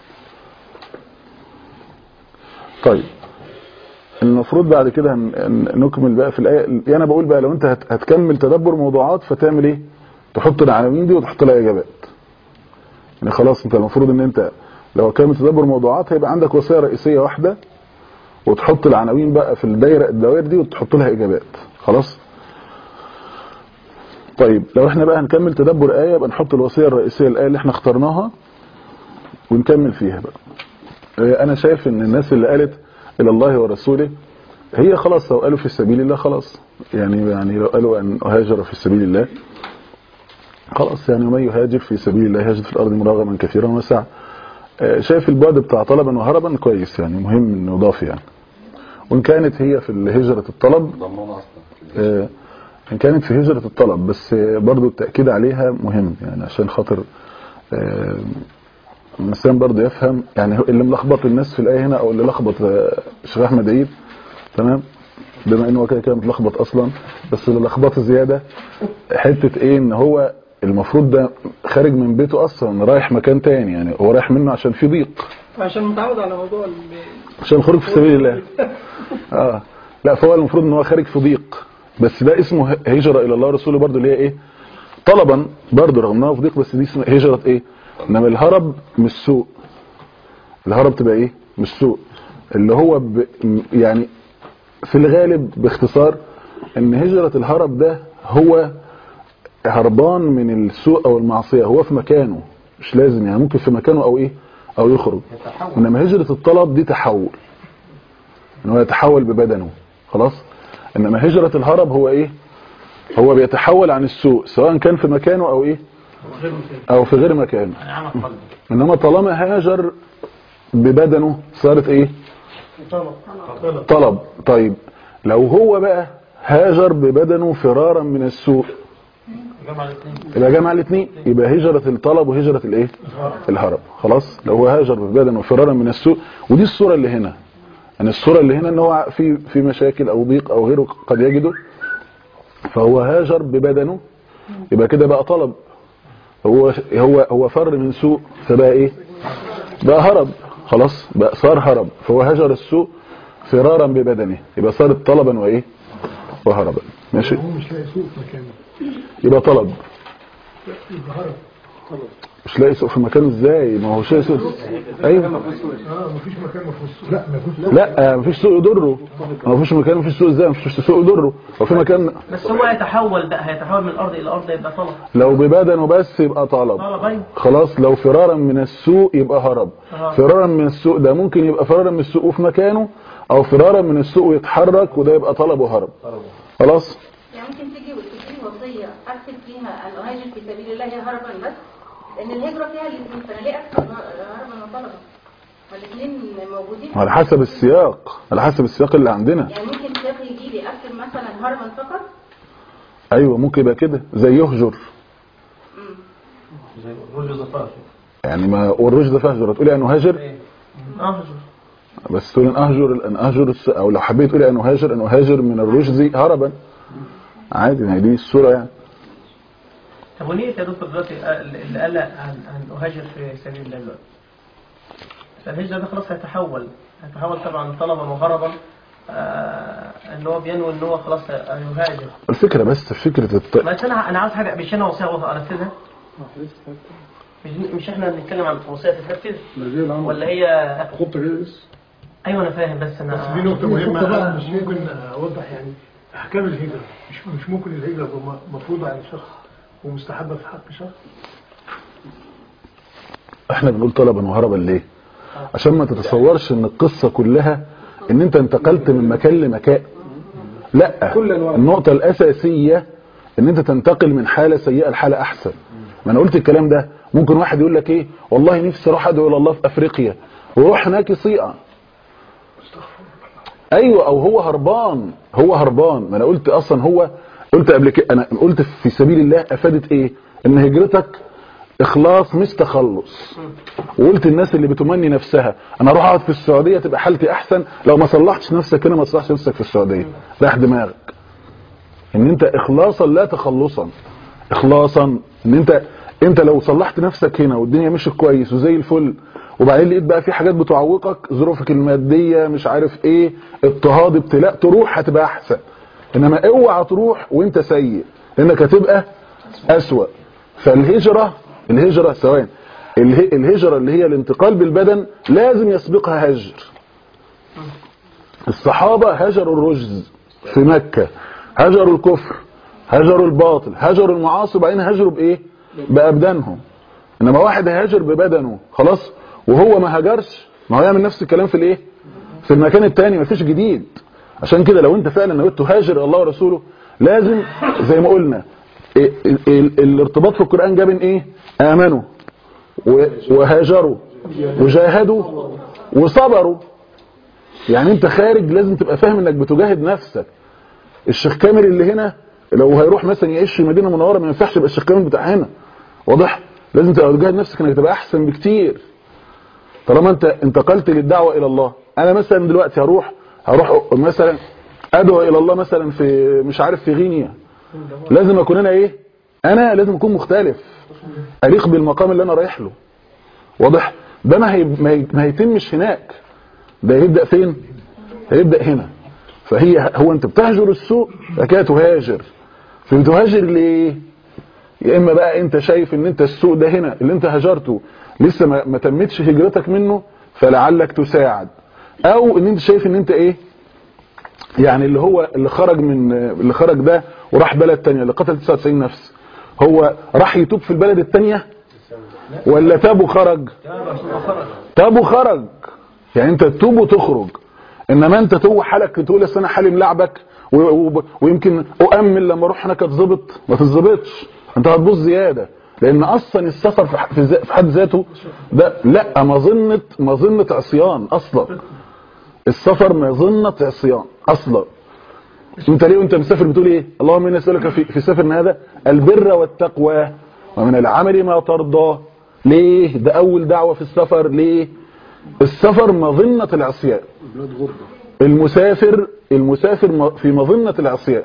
طيب المفروض بعد كده هن- هن- نكمل بقى في الآية يعني أنا بقول بقى لو أنت هت- هتكمل تدبر موضوعات فتعمل إيه تحط العناوين دي وتحط لها إجابات يعني خلاص أنت المفروض إن أنت لو هتكمل تدبر موضوعات هيبقى عندك وصية رئيسية واحدة وتحط العناوين بقى في الدايرة الدوائر دي وتحط لها إجابات خلاص طيب لو احنا بقى هنكمل تدبر آية يبقى نحط الوصية الرئيسية الآية اللي احنا اخترناها ونكمل فيها بقى اه، انا شايف ان الناس اللي قالت الى الله ورسوله هي خلاص لو قالوا في سبيل الله خلاص يعني يعني لو قالوا ان اهاجر في سبيل الله خلاص يعني ومن يهاجر في سبيل الله يجد في الارض مراغما كثيرا وسعا اه، شايف البعد بتاع طلبا وهربا كويس يعني مهم انه يضاف يعني وان كانت هي في هجرة الطلب اه، ان كانت في هجرة الطلب بس اه، برضو التأكيد عليها مهم يعني عشان خاطر اه، الانسان برضه يفهم يعني هو اللي ملخبط الناس في الايه هنا او اللي لخبط آه، الشيخ احمد عيد تمام بما انه هو كده كده متلخبط اصلا بس اللي لخبطه زياده حته ايه ان هو المفروض ده خارج من بيته اصلا رايح مكان تاني يعني هو رايح منه عشان في ضيق عشان متعود على موضوع ال- عشان الخروج في سبيل الله اه لا فهو المفروض ان هو خارج في ضيق بس ده اسمه ه- هجرة الى الله ورسوله برضه اللي هي ايه طلبا برضه رغم انها في ضيق بس دي اسمها هجرة ايه انما الهرب مش سوء الهرب تبقى ايه مش سوء اللي هو ب... م- يعني في الغالب باختصار ان هجرة الهرب ده هو هربان من السوء او المعصية هو في مكانه مش لازم يعني ممكن في مكانه او ايه او يخرج انما هجرة الطلب دي تحول ان هو يتحول ببدنه خلاص انما هجرة الهرب هو ايه هو بيتحول عن السوء سواء كان في مكانه او ايه او في غير مكانه عمل قلبي انما طالما هاجر ببدنه صارت ايه طلب طلب طيب لو هو بقى هاجر ببدنه فرارا من السوء جمع الاثنين يبقى جمع الاثنين يبقى هجرة الطلب وهجرة الايه الهرب خلاص لو هو هاجر ببدنه فرارا من السوء ودي الصورة اللي هنا يعني الصورة اللي هنا ان هو في في مشاكل او ضيق او غيره قد يجده فهو هاجر ببدنه يبقى كده بقى طلب هو هو هو فر من سوء فبقى ايه بقى هرب خلاص بقى صار هرب فهو هجر السوء فرارا ببدنه يبقى صارت طلبا وايه وهربا ماشي هو مش لاقي سوق في مكانه يبقى طلب يبقى هرب مش لاقي سوق في مكانه ازاي ما هو شيء سوق ايوه اه مفيش مكان مفيش سوق لا مفيش لا مفيش سوق يضره ما فيش مكان مفيش سوق ازاي مفيش سوق يضره هو في مكان بس هو هيتحول بقى هيتحول من الارض الى ارض يبقى طلب لو ببدنه بس يبقى طلب طلب ايوه خلاص لو فرارا من السوق يبقى هرب آه. فرارا من السوق ده ممكن يبقى فرارا من السوق وفي مكانه او فرارا من السوق ويتحرك وده يبقى طلب وهرب خلاص يعني ممكن تيجي تجيلي وصية أكتب فيها أن أهاجر في سبيل الله هربا بس لأن الهجرة فيها الاثنين فأنا ليه أكتب هربا وطلبا؟ الاثنين موجودين على حسب السياق على حسب السياق اللي عندنا يعني ممكن شيخ يجي لي أكتب مثلا هربا فقط ايوه ممكن يبقى كده زي يهجر زي الرجل زفاف يعني ما والرشد فهجر تقولي ان اهاجر اهجر بس تقولي ان اهجر ان اهجر الس- او لو حبيت تقولي ان اهاجر ان اهاجر من الرشد هربا عادي ما هي دي الصوره يعني طب ونية يا دكتور دلوقتي اللي قال عن عن اهاجر في سبيل الله دلوقتي فالهجرة ده خلاص هيتحول هيتحول طبعا طلبا وهربا آه ان هو بينوي ان هو خلاص هيهاجر الفكره بس في فكره الط... بس انا انا عاوز حاجه مش انا وصيه انفذها مش مش احنا بنتكلم عن وصيه تتنفذ ولا هي خطه كده بس ايوه انا فاهم بس انا بس دي نقطة مهمة خطة بقى أنا مش ممكن أوضح يعني أحكام الهجرة مش مش ممكن الهجرة تبقى مفروضة على شخص ومستحبة في حق شخص احنا بنقول طلبا وهربا ليه عشان ما تتصورش ان القصة كلها ان انت انتقلت من مكان لمكان لا النقطة الاساسية ان انت تنتقل من حالة سيئة لحالة احسن ما انا قلت الكلام ده ممكن واحد يقول لك ايه والله نفسي اروح ادعو الى الله في افريقيا ويروح هناك يصيع ايوه او هو هربان هو هربان ما انا قلت اصلا هو قلت قبل كده انا قلت في سبيل الله افادت ايه ان هجرتك اخلاص مش تخلص وقلت الناس اللي بتمني نفسها انا اروح اقعد في السعوديه تبقى حالتي احسن لو ما صلحتش نفسك هنا ما تصلحش نفسك في السعوديه راح دماغك ان انت اخلاصا لا تخلصا اخلاصا ان انت انت لو صلحت نفسك هنا والدنيا مشيت كويس وزي الفل وبعدين لقيت بقى في حاجات بتعوقك ظروفك الماديه مش عارف ايه اضطهاد ابتلاء تروح هتبقى احسن انما اوعى تروح وانت سيء لانك هتبقى اسوأ فالهجره الهجره ثواني اله- الهجره اللي هي الانتقال بالبدن لازم يسبقها هجر الصحابه هجروا الرجز في مكه هجروا الكفر هجروا الباطل هجروا المعاصي وبعدين هجروا بايه بابدانهم انما واحد هاجر ببدنه خلاص وهو ما هاجرش ما هو يعمل نفس الكلام في الايه في المكان التاني مفيش جديد عشان كده لو انت فعلا نويت تهاجر الله ورسوله لازم زي ما قلنا ال- ال- ال- الارتباط في القرآن جاب ايه امنوا و- وهاجروا وجاهدوا وصبروا يعني انت خارج لازم تبقى فاهم انك بتجاهد نفسك الشيخ كامل اللي هنا لو هيروح مثلا يعيش في مدينه منوره ما ينفعش يبقى الشيخ كامل بتاع هنا واضح لازم تبقى بتجاهد نفسك انك تبقى احسن بكتير طالما انت انتقلت للدعوه الى الله انا مثلا دلوقتي هروح هروح مثلا ادعو الى الله مثلا في مش عارف في غينيا لازم اكون انا ايه انا لازم اكون مختلف اليق بالمقام اللي انا رايح له واضح ده ما هي ما هي- ما هيتمش هناك ده هيبدا فين هيبدا هنا فهي هو انت بتهجر السوق فكده تهاجر فبتهاجر ليه يا اما بقى انت شايف ان انت السوق ده هنا اللي انت هجرته لسه ما, ما تمتش هجرتك منه فلعلك تساعد او ان انت شايف ان انت ايه يعني اللي هو اللي خرج من اللي خرج ده وراح بلد تانية اللي قتل 99 نفس هو راح يتوب في البلد التانية ولا تاب وخرج تاب وخرج يعني انت تتوب وتخرج انما انت تو حالك تقول اصل انا حالي ملعبك و- و- ويمكن اؤمن لما اروح هناك اتظبط ما تتظبطش انت هتبص زياده لان اصلا السفر في ح- في ذا- في حد ذاته ده لا مظنه مظنه عصيان اصلا السفر مظنه عصيان اصلا انت ليه وانت مسافر بتقول ايه اللهم اني اسالك في في سفرنا هذا البر والتقوى ومن العمل ما ترضى ليه ده اول دعوه في السفر ليه السفر مظنه العصيان بلاد غربة المسافر المسافر م- في مظنة العصيان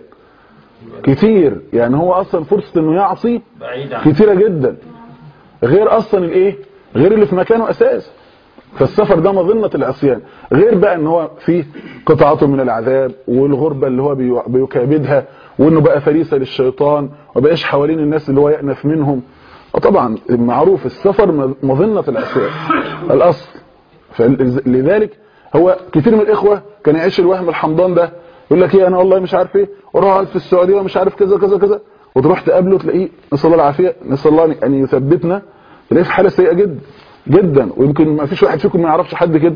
كتير يعني هو اصلا فرصة انه يعصي بعيد عن كتيرة جدا غير اصلا الايه غير اللي في مكانه اساسا فالسفر ده مظنة العصيان غير بقى ان هو فيه قطعته من العذاب والغربة اللي هو بيو- بيكابدها وانه بقى فريسة للشيطان وبقاش حوالين الناس اللي هو يأنف منهم طبعا معروف السفر م- مظنة الأساس الأصل فلذلك هو كتير من الإخوة كان يعيش الوهم الحمضان ده يقول لك ايه انا والله مش عارف ايه واروح اقعد في السعوديه ومش عارف كذا كذا كذا وتروح تقابله تلاقيه نسال الله العافيه نسال الله ان يثبتنا تلاقيه في حاله سيئه جدا جدا ويمكن ما فيش واحد فيكم ما يعرفش حد كده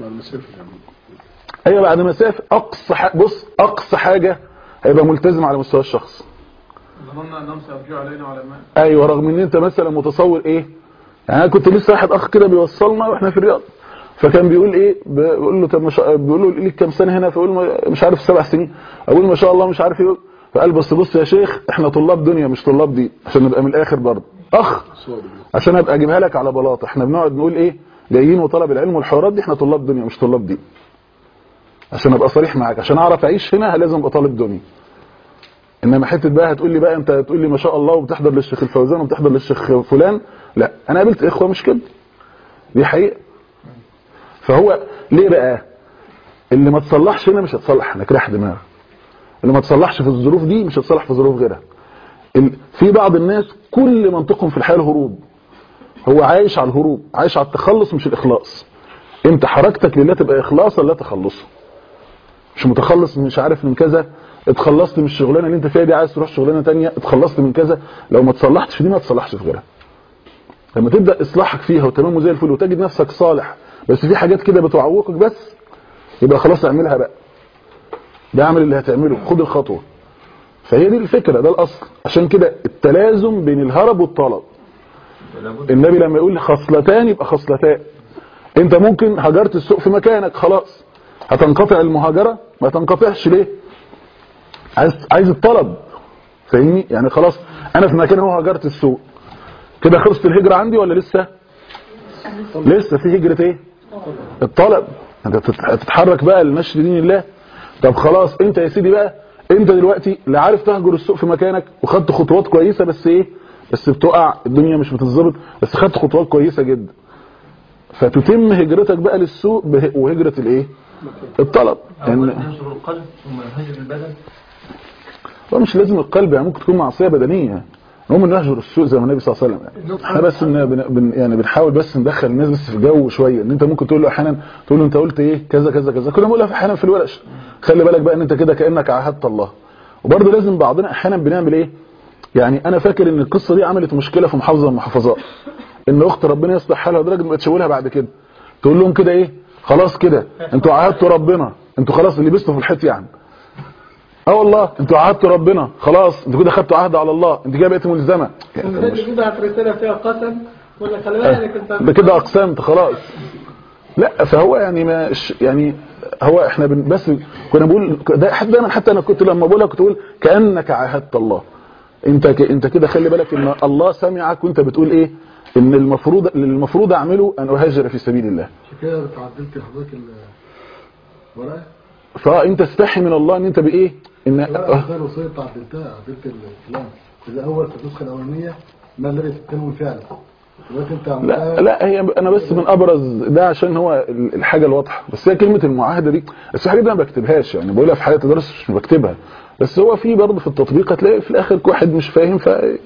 ايوه بعد ما سافر اقصى ح... بص اقصى حاجه هيبقى ملتزم على مستوى الشخص ظننا انهم سيرجعوا علينا علماء ايوه رغم ان انت مثلا متصور ايه يعني انا كنت لسه واحد اخ كده بيوصلنا واحنا في الرياض فكان بيقول ايه بيقول له طب ما شاء بيقول له ليك كام سنه هنا فيقول ما- مش عارف سبع سنين اقول ما شاء الله مش عارف ايه فقال بس بص يا شيخ احنا طلاب دنيا مش طلاب دين عشان نبقى من الاخر برضه اخ عشان ابقى اجيبها لك على بلاطه احنا بنقعد نقول ايه جايين وطلب العلم والحوارات دي احنا طلاب دنيا مش طلاب دين عشان ابقى صريح معاك عشان اعرف اعيش هنا لازم ابقى طالب دنيا انما حته بقى هتقول لي بقى انت هتقول لي ما شاء الله وبتحضر للشيخ الفوزان وبتحضر للشيخ فلان لا انا قابلت اخوه مش كده دي حقيقه فهو ليه بقى اللي ما تصلحش هنا مش هتصلح هناك راح دماغ اللي ما تصلحش في الظروف دي مش هتصلح في ظروف غيرها ال- في بعض الناس كل منطقهم في الحياه الهروب هو عايش على الهروب عايش على التخلص مش الاخلاص انت حركتك لله تبقى اخلاصا لا تخلصا مش متخلص مش عارف من كذا اتخلصت من الشغلانه اللي انت فيها دي عايز تروح شغلانه تانية اتخلصت من كذا لو ما تصلحتش في دي ما تصلحش في غيرها لما تبدا اصلاحك فيها وتمام وزي الفل وتجد نفسك صالح بس في حاجات كده بتعوقك بس يبقى خلاص اعملها بقى ده اعمل اللي هتعمله خد الخطوه فهي دي الفكره ده الاصل عشان كده التلازم بين الهرب والطلب النبي لما يقول خصلتان يبقى خصلتان انت ممكن هجرت السوق في مكانك خلاص هتنقطع المهاجره ما تنقطعش ليه عايز عايز الطلب فاهمني يعني خلاص انا في مكان هو هجرت السوق كده خلصت الهجره عندي ولا لسه لسه في هجره ايه الطلب انت تت- هتتحرك بقى لنشر دين الله طب خلاص انت يا سيدي بقى انت دلوقتي لا عارف تهجر السوق في مكانك وخدت خطوات كويسه بس ايه بس بتقع الدنيا مش بتتظبط بس خدت خطوات كويسه جدا فتتم هجرتك بقى للسوق به- وهجره الايه الطلب أولا يعني ينشر القلب ثم يهجر البدن هو مش لازم القلب يعني ممكن تكون معصيه بدنيه المهم انه يهجر السوء زي ما النبي صلى الله عليه وسلم يعني. احنا بس إن بن بن يعني بنحاول بس ندخل الناس بس في جو شويه ان انت ممكن تقول له احيانا تقول له انت قلت ايه كذا كذا كذا كنا بنقولها في احيانا في الورش خلي بالك بقى ان انت كده كانك عاهدت الله وبرضه لازم بعضنا احيانا بنعمل ايه يعني انا فاكر ان القصه دي عملت مشكله في محافظه من المحافظات ان اخت ربنا يصلح حالها لدرجه ما تشاولها بعد كده تقول لهم كده ايه خلاص كده انتوا عاهدتوا ربنا انتوا خلاص لبستوا في الحيط يعني اه والله انتوا عهدتوا ربنا خلاص انتوا كده خدتوا عهد على الله انت كده بقيت ملزمه ومثال بيبعت رسالة فيها قسم ولا خلي بالك انت ده كده اقسمت خلاص لا فهو يعني ما يعني هو احنا بن بس كنا بقول ده حتى دايما حتى انا كنت لما بقولها كنت بقول كانك عاهدت الله انت ك... انت كده خلي بالك ان الله سمعك وانت بتقول ايه ان المفروض اللي المفروض اعمله ان اهاجر في سبيل الله عشان كده عدلت لحضرتك الورقه فانت استحي من الله ان انت بايه ان الورقه زي الوصيه بتاع عدلتها عدلت الكلام الاول في النسخه الاولانيه ما الذي تتم فعلا دلوقتي انت لا عملتها لا هي انا بس من ابرز ده عشان هو ال- الحاجه الواضحه بس هي كلمه المعاهده دي بس الحاجه دي انا ما بكتبهاش يعني بقولها في حاله الدرس مش بكتبها بس هو في برضه في التطبيق هتلاقي في الاخر واحد مش فاهم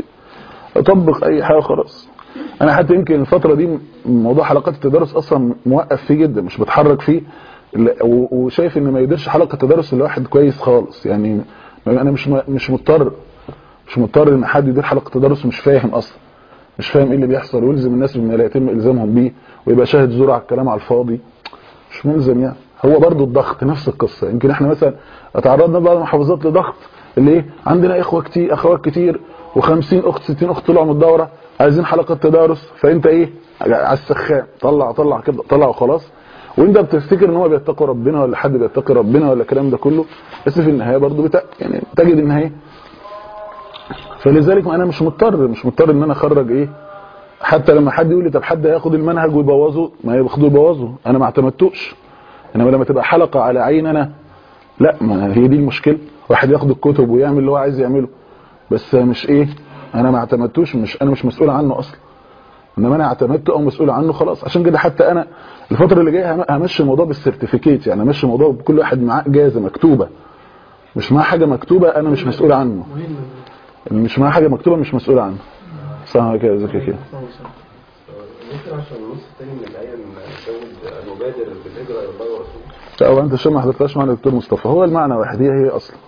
فاطبق اي حاجه خلاص انا حتى يمكن الفتره دي موضوع حلقات التدرس اصلا موقف فيه جدا مش بتحرك فيه لا- و- وشايف ان ما يقدرش حلقه تدرس لواحد كويس خالص يعني انا مش مش مضطر مش مضطر ان حد يدير حلقه تدرس مش فاهم اصلا مش فاهم ايه اللي بيحصل ويلزم الناس بما لا يتم الزامهم بيه ويبقى شاهد زور على الكلام على الفاضي مش ملزم يعني هو برضو الضغط نفس القصه يمكن احنا مثلا اتعرضنا بعض المحافظات لضغط اللي ايه عندنا اخوه كتير اخوات كتير و50 اخت 60 اخت طلعوا من الدوره عايزين حلقه تدارس فانت ايه على السخان طلع طلع كده طلع وخلاص وانت بتفتكر ان هو بيتقي ربنا ولا حد بيتقي ربنا ولا الكلام ده كله بس في النهايه برضو بتا... يعني تجد ان هي فلذلك ما انا مش مضطر مش مضطر ان انا اخرج ايه حتى لما حد يقول لي طب حد هياخد المنهج ويبوظه ما ياخده يبوظه انا ما اعتمدتوش انما لما تبقى حلقه على عين انا لا ما هي دي المشكله واحد ياخد الكتب ويعمل اللي هو عايز يعمله بس مش ايه انا ما اعتمدتوش مش انا مش مسؤول عنه اصلا انما انا اعتمدته او مسؤول عنه خلاص عشان كده حتى انا الفتره اللي جايه هم- همشي الموضوع بالسيرتيفيكيت يعني همشي الموضوع بكل واحد معاه اجازه مكتوبه مش معاه حاجه مكتوبه انا مش مسؤول عنه اللي مش معاه حاجه مكتوبه مش مسؤول عنه صح كده زي كده ممكن عشان النص الثاني من الآية نزود نبادر بالهجرة إلى الله ورسوله لا هو انت عشان ما حضرتهاش معنى دكتور مصطفى هو المعنى واحد هي هي اصلا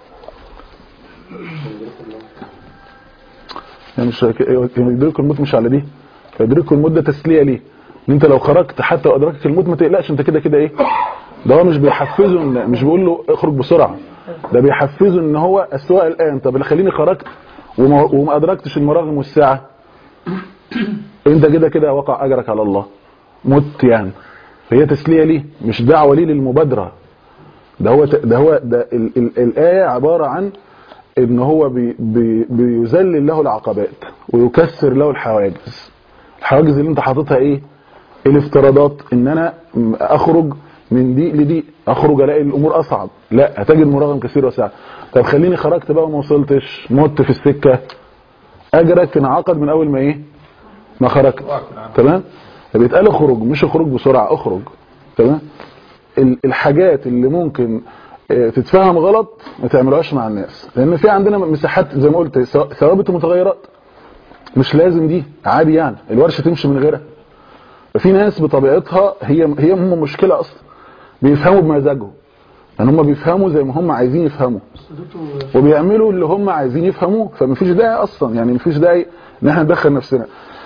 يعني مش يدركوا الموت مش على دي يدركوا الموت ده تسليه ليه ان انت لو خرجت حتى وادركت الموت ما تقلقش انت كده كده ايه ده هو مش بيحفزه إن- مش بيقول له اخرج بسرعه ده بيحفزه ان هو السواء الان طب اللي خليني خرجت وما, وما ادركتش المراغم والساعه انت كده كده وقع اجرك على الله مت يعني فهي تسليه ليه مش دعوه ليه للمبادره ده هو ده هو ده ال ال الايه عباره عن ان هو بي بي بيذلل له العقبات ويكسر له الحواجز الحواجز اللي انت حاططها ايه الافتراضات ان انا م- اخرج من دي لدي اخرج الاقي الامور اصعب لا هتجد مراغم كثير وسعه طب خليني خرجت بقى وما وصلتش مت في السكه اجرك انعقد من اول ما ايه ما خرجت تمام فبيتقال اخرج مش اخرج بسرعه اخرج تمام ال- الحاجات اللي ممكن آه، تتفهم غلط ما تعملوهاش مع الناس لان في عندنا مساحات زي ما قلت سوا- ثوابت ومتغيرات مش لازم دي عادي يعني الورشه تمشي من غيرها في ناس بطبيعتها هي هي هم مشكله اصلا بيفهموا بمزاجهم يعني هم بيفهموا زي ما هم عايزين يفهموا وبيعملوا اللي هم عايزين يفهموه فمفيش داعي اصلا يعني مفيش داعي ان احنا ندخل نفسنا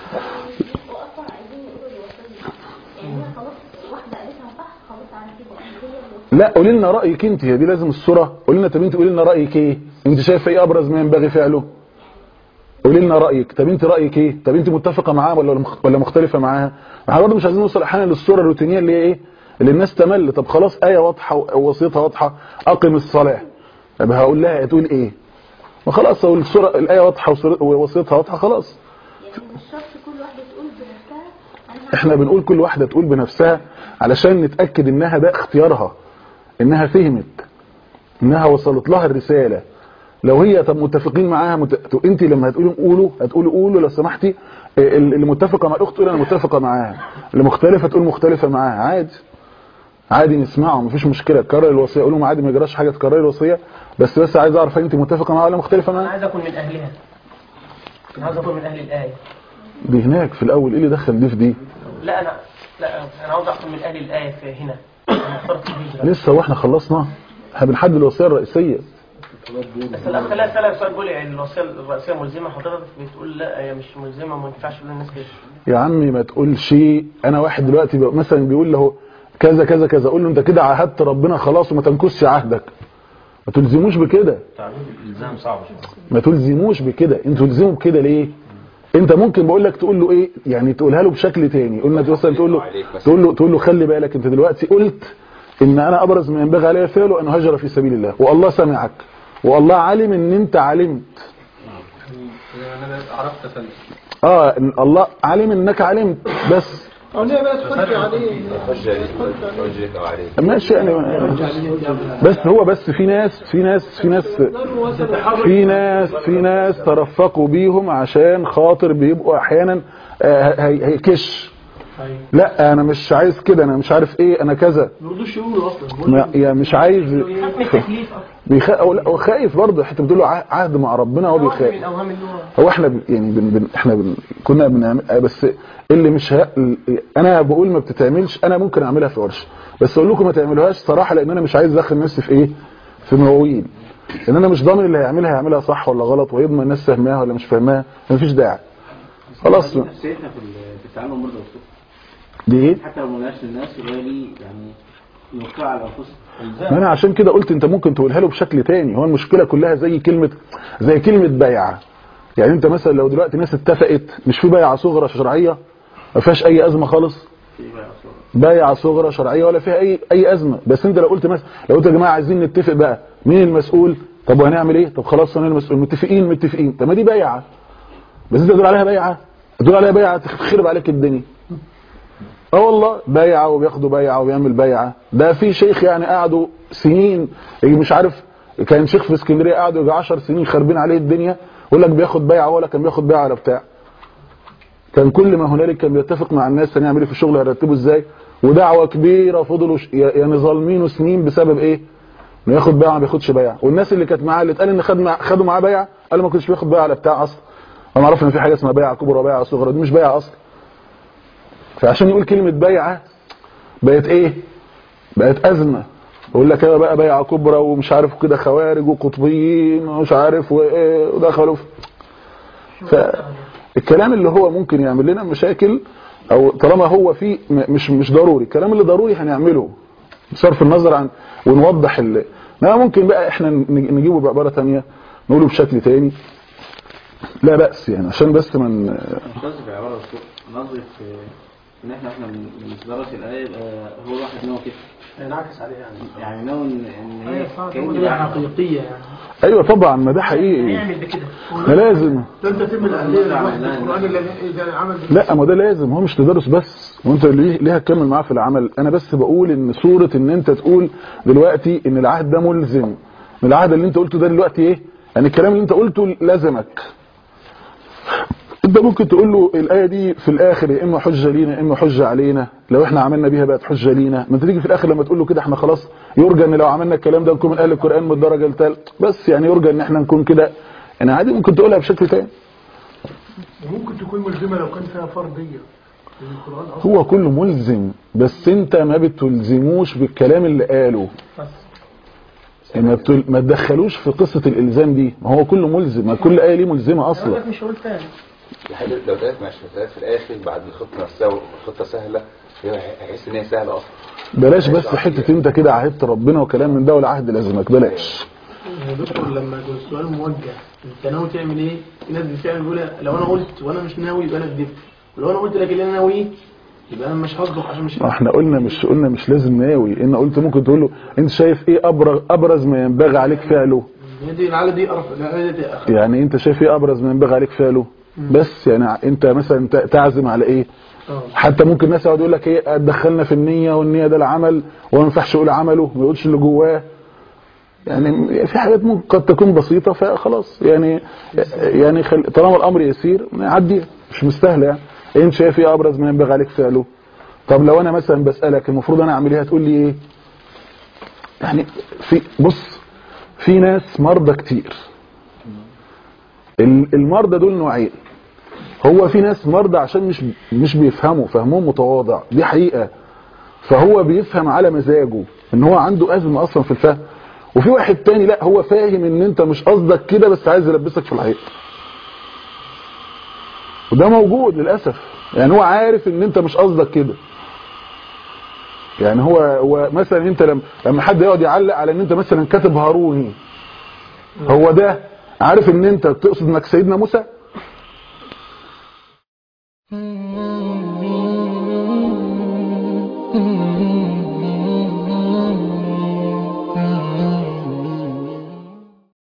واصلا عايزين يقولوا الوصيه يعني هي خلاص واحده قالتها صح خلاص على كده هي الوصيه لا قولي لنا رايك انت هي دي لازم الصوره قولي لنا طب انت قولي لنا رايك ايه انت شايفه ايه ابرز ما ينبغي فعله قولي لنا رايك طب انت رايك ايه طب انت متفقه معاه ولا مخ- ولا مختلفه معاها احنا برضه مش عايزين نوصل احيانا للصوره الروتينيه اللي هي ايه اللي الناس تمل طب خلاص ايه واضحه ووصيتها واضحه اقم الصلاه طب هقول لها تقول ايه ما خلاص هو الصوره الايه واضحه وصورة- ووصيتها واضحه خلاص يعني مش شرط كل واحده تقول بنفسها انا احنا بنقول كل واحدة تقول بنفسها علشان نتأكد انها ده اختيارها انها فهمت انها وصلت لها الرسالة لو هي طب متفقين معاها مت... انت لما هتقولوا قولوا هتقولوا قولوا لو سمحتي اه، اللي متفقة مع الاخت تقول انا متفقة معاها اللي مختلفة تقول مختلفة معاها عادي عادي نسمعه مفيش مشكلة تكرر الوصية اقول لهم عادي ما يجراش حاجة تكرري الوصية بس بس عايز اعرف انت متفقة معاها ولا مختلفة انا معاها عايز اكون من اهلها انا عايز اكون من اهل الايه دي هناك في الاول ايه اللي دخل دي في دي لا انا لا انا عاوز اكون من اهل الايه في هنا انا اخترت الهجره لسه واحنا خلصنا احنا بنحدد الوصية الرئيسية بس الاخ لا سألك سؤال بيقول يعني الوصيه الرئيسيه ملزمه حضرتك بتقول لا هي مش ملزمه وما ينفعش تقول للناس كده يا عمي ما تقولش انا واحد دلوقتي بقى مثلا بيقول له كذا كذا كذا اقول له انت كده عهدت ربنا خلاص وما تنكسش عهدك ما تلزموش بكده تعبير الالزام صعب شويه ما تلزموش بكده انتوا تلزموا بكده ليه انت ممكن بقول لك تقول له ايه يعني تقولها له بشكل تاني قلنا مثلا تقول له تقول له تقول له خلي بالك انت دلوقتي قلت ان انا ابرز ما ينبغي علي فعله ان هجر في سبيل الله والله سمعك والله علم ان انت علمت يعني انا عرفت اسلم اه إن الله علم انك علمت بس او ليه بقى تحج عليه حجة حجة أو عليه ماشي يعني بس هو بس في ناس في ناس في ناس في ناس في ناس ترفقوا بيهم عشان خاطر بيبقوا احيانا آه، هي- هيكش لا انا مش عايز كده انا مش عارف ايه انا كذا ما يرضوش يقولوا اصلا ما- يعني مش عايز من التكليف اصلا بيخ... أو لا هو خايف برضه حتى بتقول له عه- عهد مع ربنا هو واحد بيخاف من اوهام اللي هو هو احنا ب... يعني بن... بن... احنا بن... كنا بنعمل آه، بس اللي مش ه... انا بقول ما بتتعملش انا ممكن اعملها في ورشه بس اقول لكم ما تعملوهاش صراحه لان انا مش عايز ادخل نفسي في ايه في مواويل لان انا مش ضامن اللي هيعملها هيعملها صح ولا غلط ويضمن الناس فاهماها ولا مش فاهماها مفيش داعي خلاص نفسيتنا في ال- في التعامل برضه يا أستاذ. دي ايه حتى لو ما قلناش للناس يبقى لي يعني نوقع على انفسنا ما انا عشان كده قلت انت ممكن تقولها له بشكل تاني هو المشكله كلها زي كلمه زي كلمه بيعه يعني انت مثلا لو دلوقتي ناس اتفقت مش في بيعه صغرى شرعيه ما فيهاش اي ازمه خالص في بقى أصلا. بيعه صغرى شرعيه ولا فيها اي اي ازمه بس انت لو قلت مثلا لو قلت يا جماعه عايزين نتفق بقى مين المسؤول طب وهنعمل ايه طب خلاص انا المسؤول متفقين متفقين طب ما دي بيعه بس انت تقول عليها بيعه تقول عليها بيعه تخرب عليك الدنيا اه والله بيعه وبياخدوا بيعه وبيعمل بيعه ده في شيخ يعني قعدوا سنين يجي مش عارف كان شيخ في اسكندريه قعدوا يجي 10 سنين خاربين عليه الدنيا يقول لك بياخد بيعه ولا كان بياخد بيعه ولا بتاع كان كل ما هنالك كان بيتفق مع الناس هنعمل ايه في الشغل هنرتبه ازاي ودعوه كبيره فضلوا ش- يعني ظالمينه سنين بسبب ايه؟ انه ياخد بيعه ما بياخدش بيعه والناس اللي كانت معاه اللي اتقال ان خد مع خدوا معاه بيعه قالوا ما كنتش بياخد بيعه على بتاع اصلا انا اعرف ان في حاجه اسمها بيعه كبرى وبيعه صغرى دي مش بيعه اصلا فعشان يقول كلمه بيعه بقت ايه بقت ازمه يقول لك ايه بقى بيعه كبرى ومش عارف كده خوارج وقطبيين ومش عارف وايه ودخلوا في فالكلام اللي هو ممكن يعمل لنا مشاكل او طالما هو فيه م- مش مش ضروري الكلام اللي ضروري هنعمله بصرف النظر عن ونوضح ال لا ممكن بقى احنا نج- نجيبه بعباره ثانيه نقوله بشكل تاني لا بأس يعني عشان بس من مش قصدي في عبارة الصوت أنا قصدي في إن إحنا إحنا من من درس الآية يبقى هو الواحد ناوي كده هينعكس عليه يعني يعني ناوي إن إن هي ايوه صح كأن دي بقى- حقيقيه يعني ايوه طبعا ما ده حقيقي يعمل بكده ما لازم ده انت تم الاهليه للواحد القران الذي إذا عمل لا ما ده لازم هو مش تدرس بس وانت ليه ليه هتكمل معاه في العمل انا بس بقول ان صوره ان انت تقول دلوقتي ان العهد ده ملزم من العهد اللي انت قلته ده دلوقتي ايه يعني الكلام اللي انت قلته لازمك انت ممكن تقول له الايه دي في الاخر يا اما حجه لينا يا اما حجه علينا لو احنا عملنا بيها بقت حجه لينا ما انت تيجي في الاخر لما تقول له كده احنا خلاص يرجى ان لو عملنا الكلام ده نكون من اهل القران من الدرجه الثالثه بس يعني يرجى ان احنا نكون كده يعني عادي ممكن تقولها بشكل تاني وممكن تكون ملزمه لو كان فيها فرضيه لأن القران اصلا هو كله ملزم بس انت ما بتلزموش بالكلام اللي قاله بس ما, بتل... ما تدخلوش في قصة الالزام دي ما هو كله ملزم ما كل آية ليه ملزمة اقول اصلا لك مش هقول تاني لحد لو ثلاث مشهدات في الاخر بعد الخطه نفسها الخطه سهله هي هيحس ان هي سهله اصلا بلاش بس حتة انت كده عهدت ربنا وكلام من ده والعهد لازمك بلاش يا دكتور لما يكون السؤال موجه انت ناوي تعمل ايه؟ في ناس بالفعل بيقول لو انا قلت وانا مش ناوي يبقى انا كدبت ولو انا قلت لك اللي انا ناوي يبقى انا مش هصدق عشان مش ما احنا قلنا مش قلنا مش لازم ناوي ان قلت ممكن تقول له انت شايف ايه ابرز ابرز ما ينبغي عليك فعله هي دي العاده دي أرف... العاده دي أخف. يعني انت شايف ايه ابرز ما ينبغي عليك فعله بس يعني انت مثلا ت- تعزم على ايه اه حتى ممكن الناس يقعد يقول لك ايه دخلنا في النية والنية ده العمل وما ينفعش يقول عمله ما يقولش اللي جواه يعني في حاجات ممكن قد تكون بسيطة فخلاص يعني يعني خل... طالما الامر يسير نعديها مش مستاهله يعني انت شايف ايه ابرز ما ينبغي عليك فعله طب لو انا مثلا بسالك المفروض انا اعمل ايه هتقول لي ايه يعني في بص في ناس مرضى كتير ال- المرضى دول نوعين هو في ناس مرضى عشان مش مش بيفهموا فهمهم متواضع دي حقيقة فهو بيفهم على مزاجه ان هو عنده ازمة اصلا في الفهم وفي واحد تاني لا هو فاهم ان انت مش قصدك كده بس عايز يلبسك في الحقيقة وده موجود للاسف يعني هو عارف ان انت مش قصدك كده يعني هو هو مثلا انت لما لما حد يقعد يعلق على ان انت مثلا كاتب هاروني هو ده عارف ان انت تقصد انك سيدنا موسى Mm-hmm.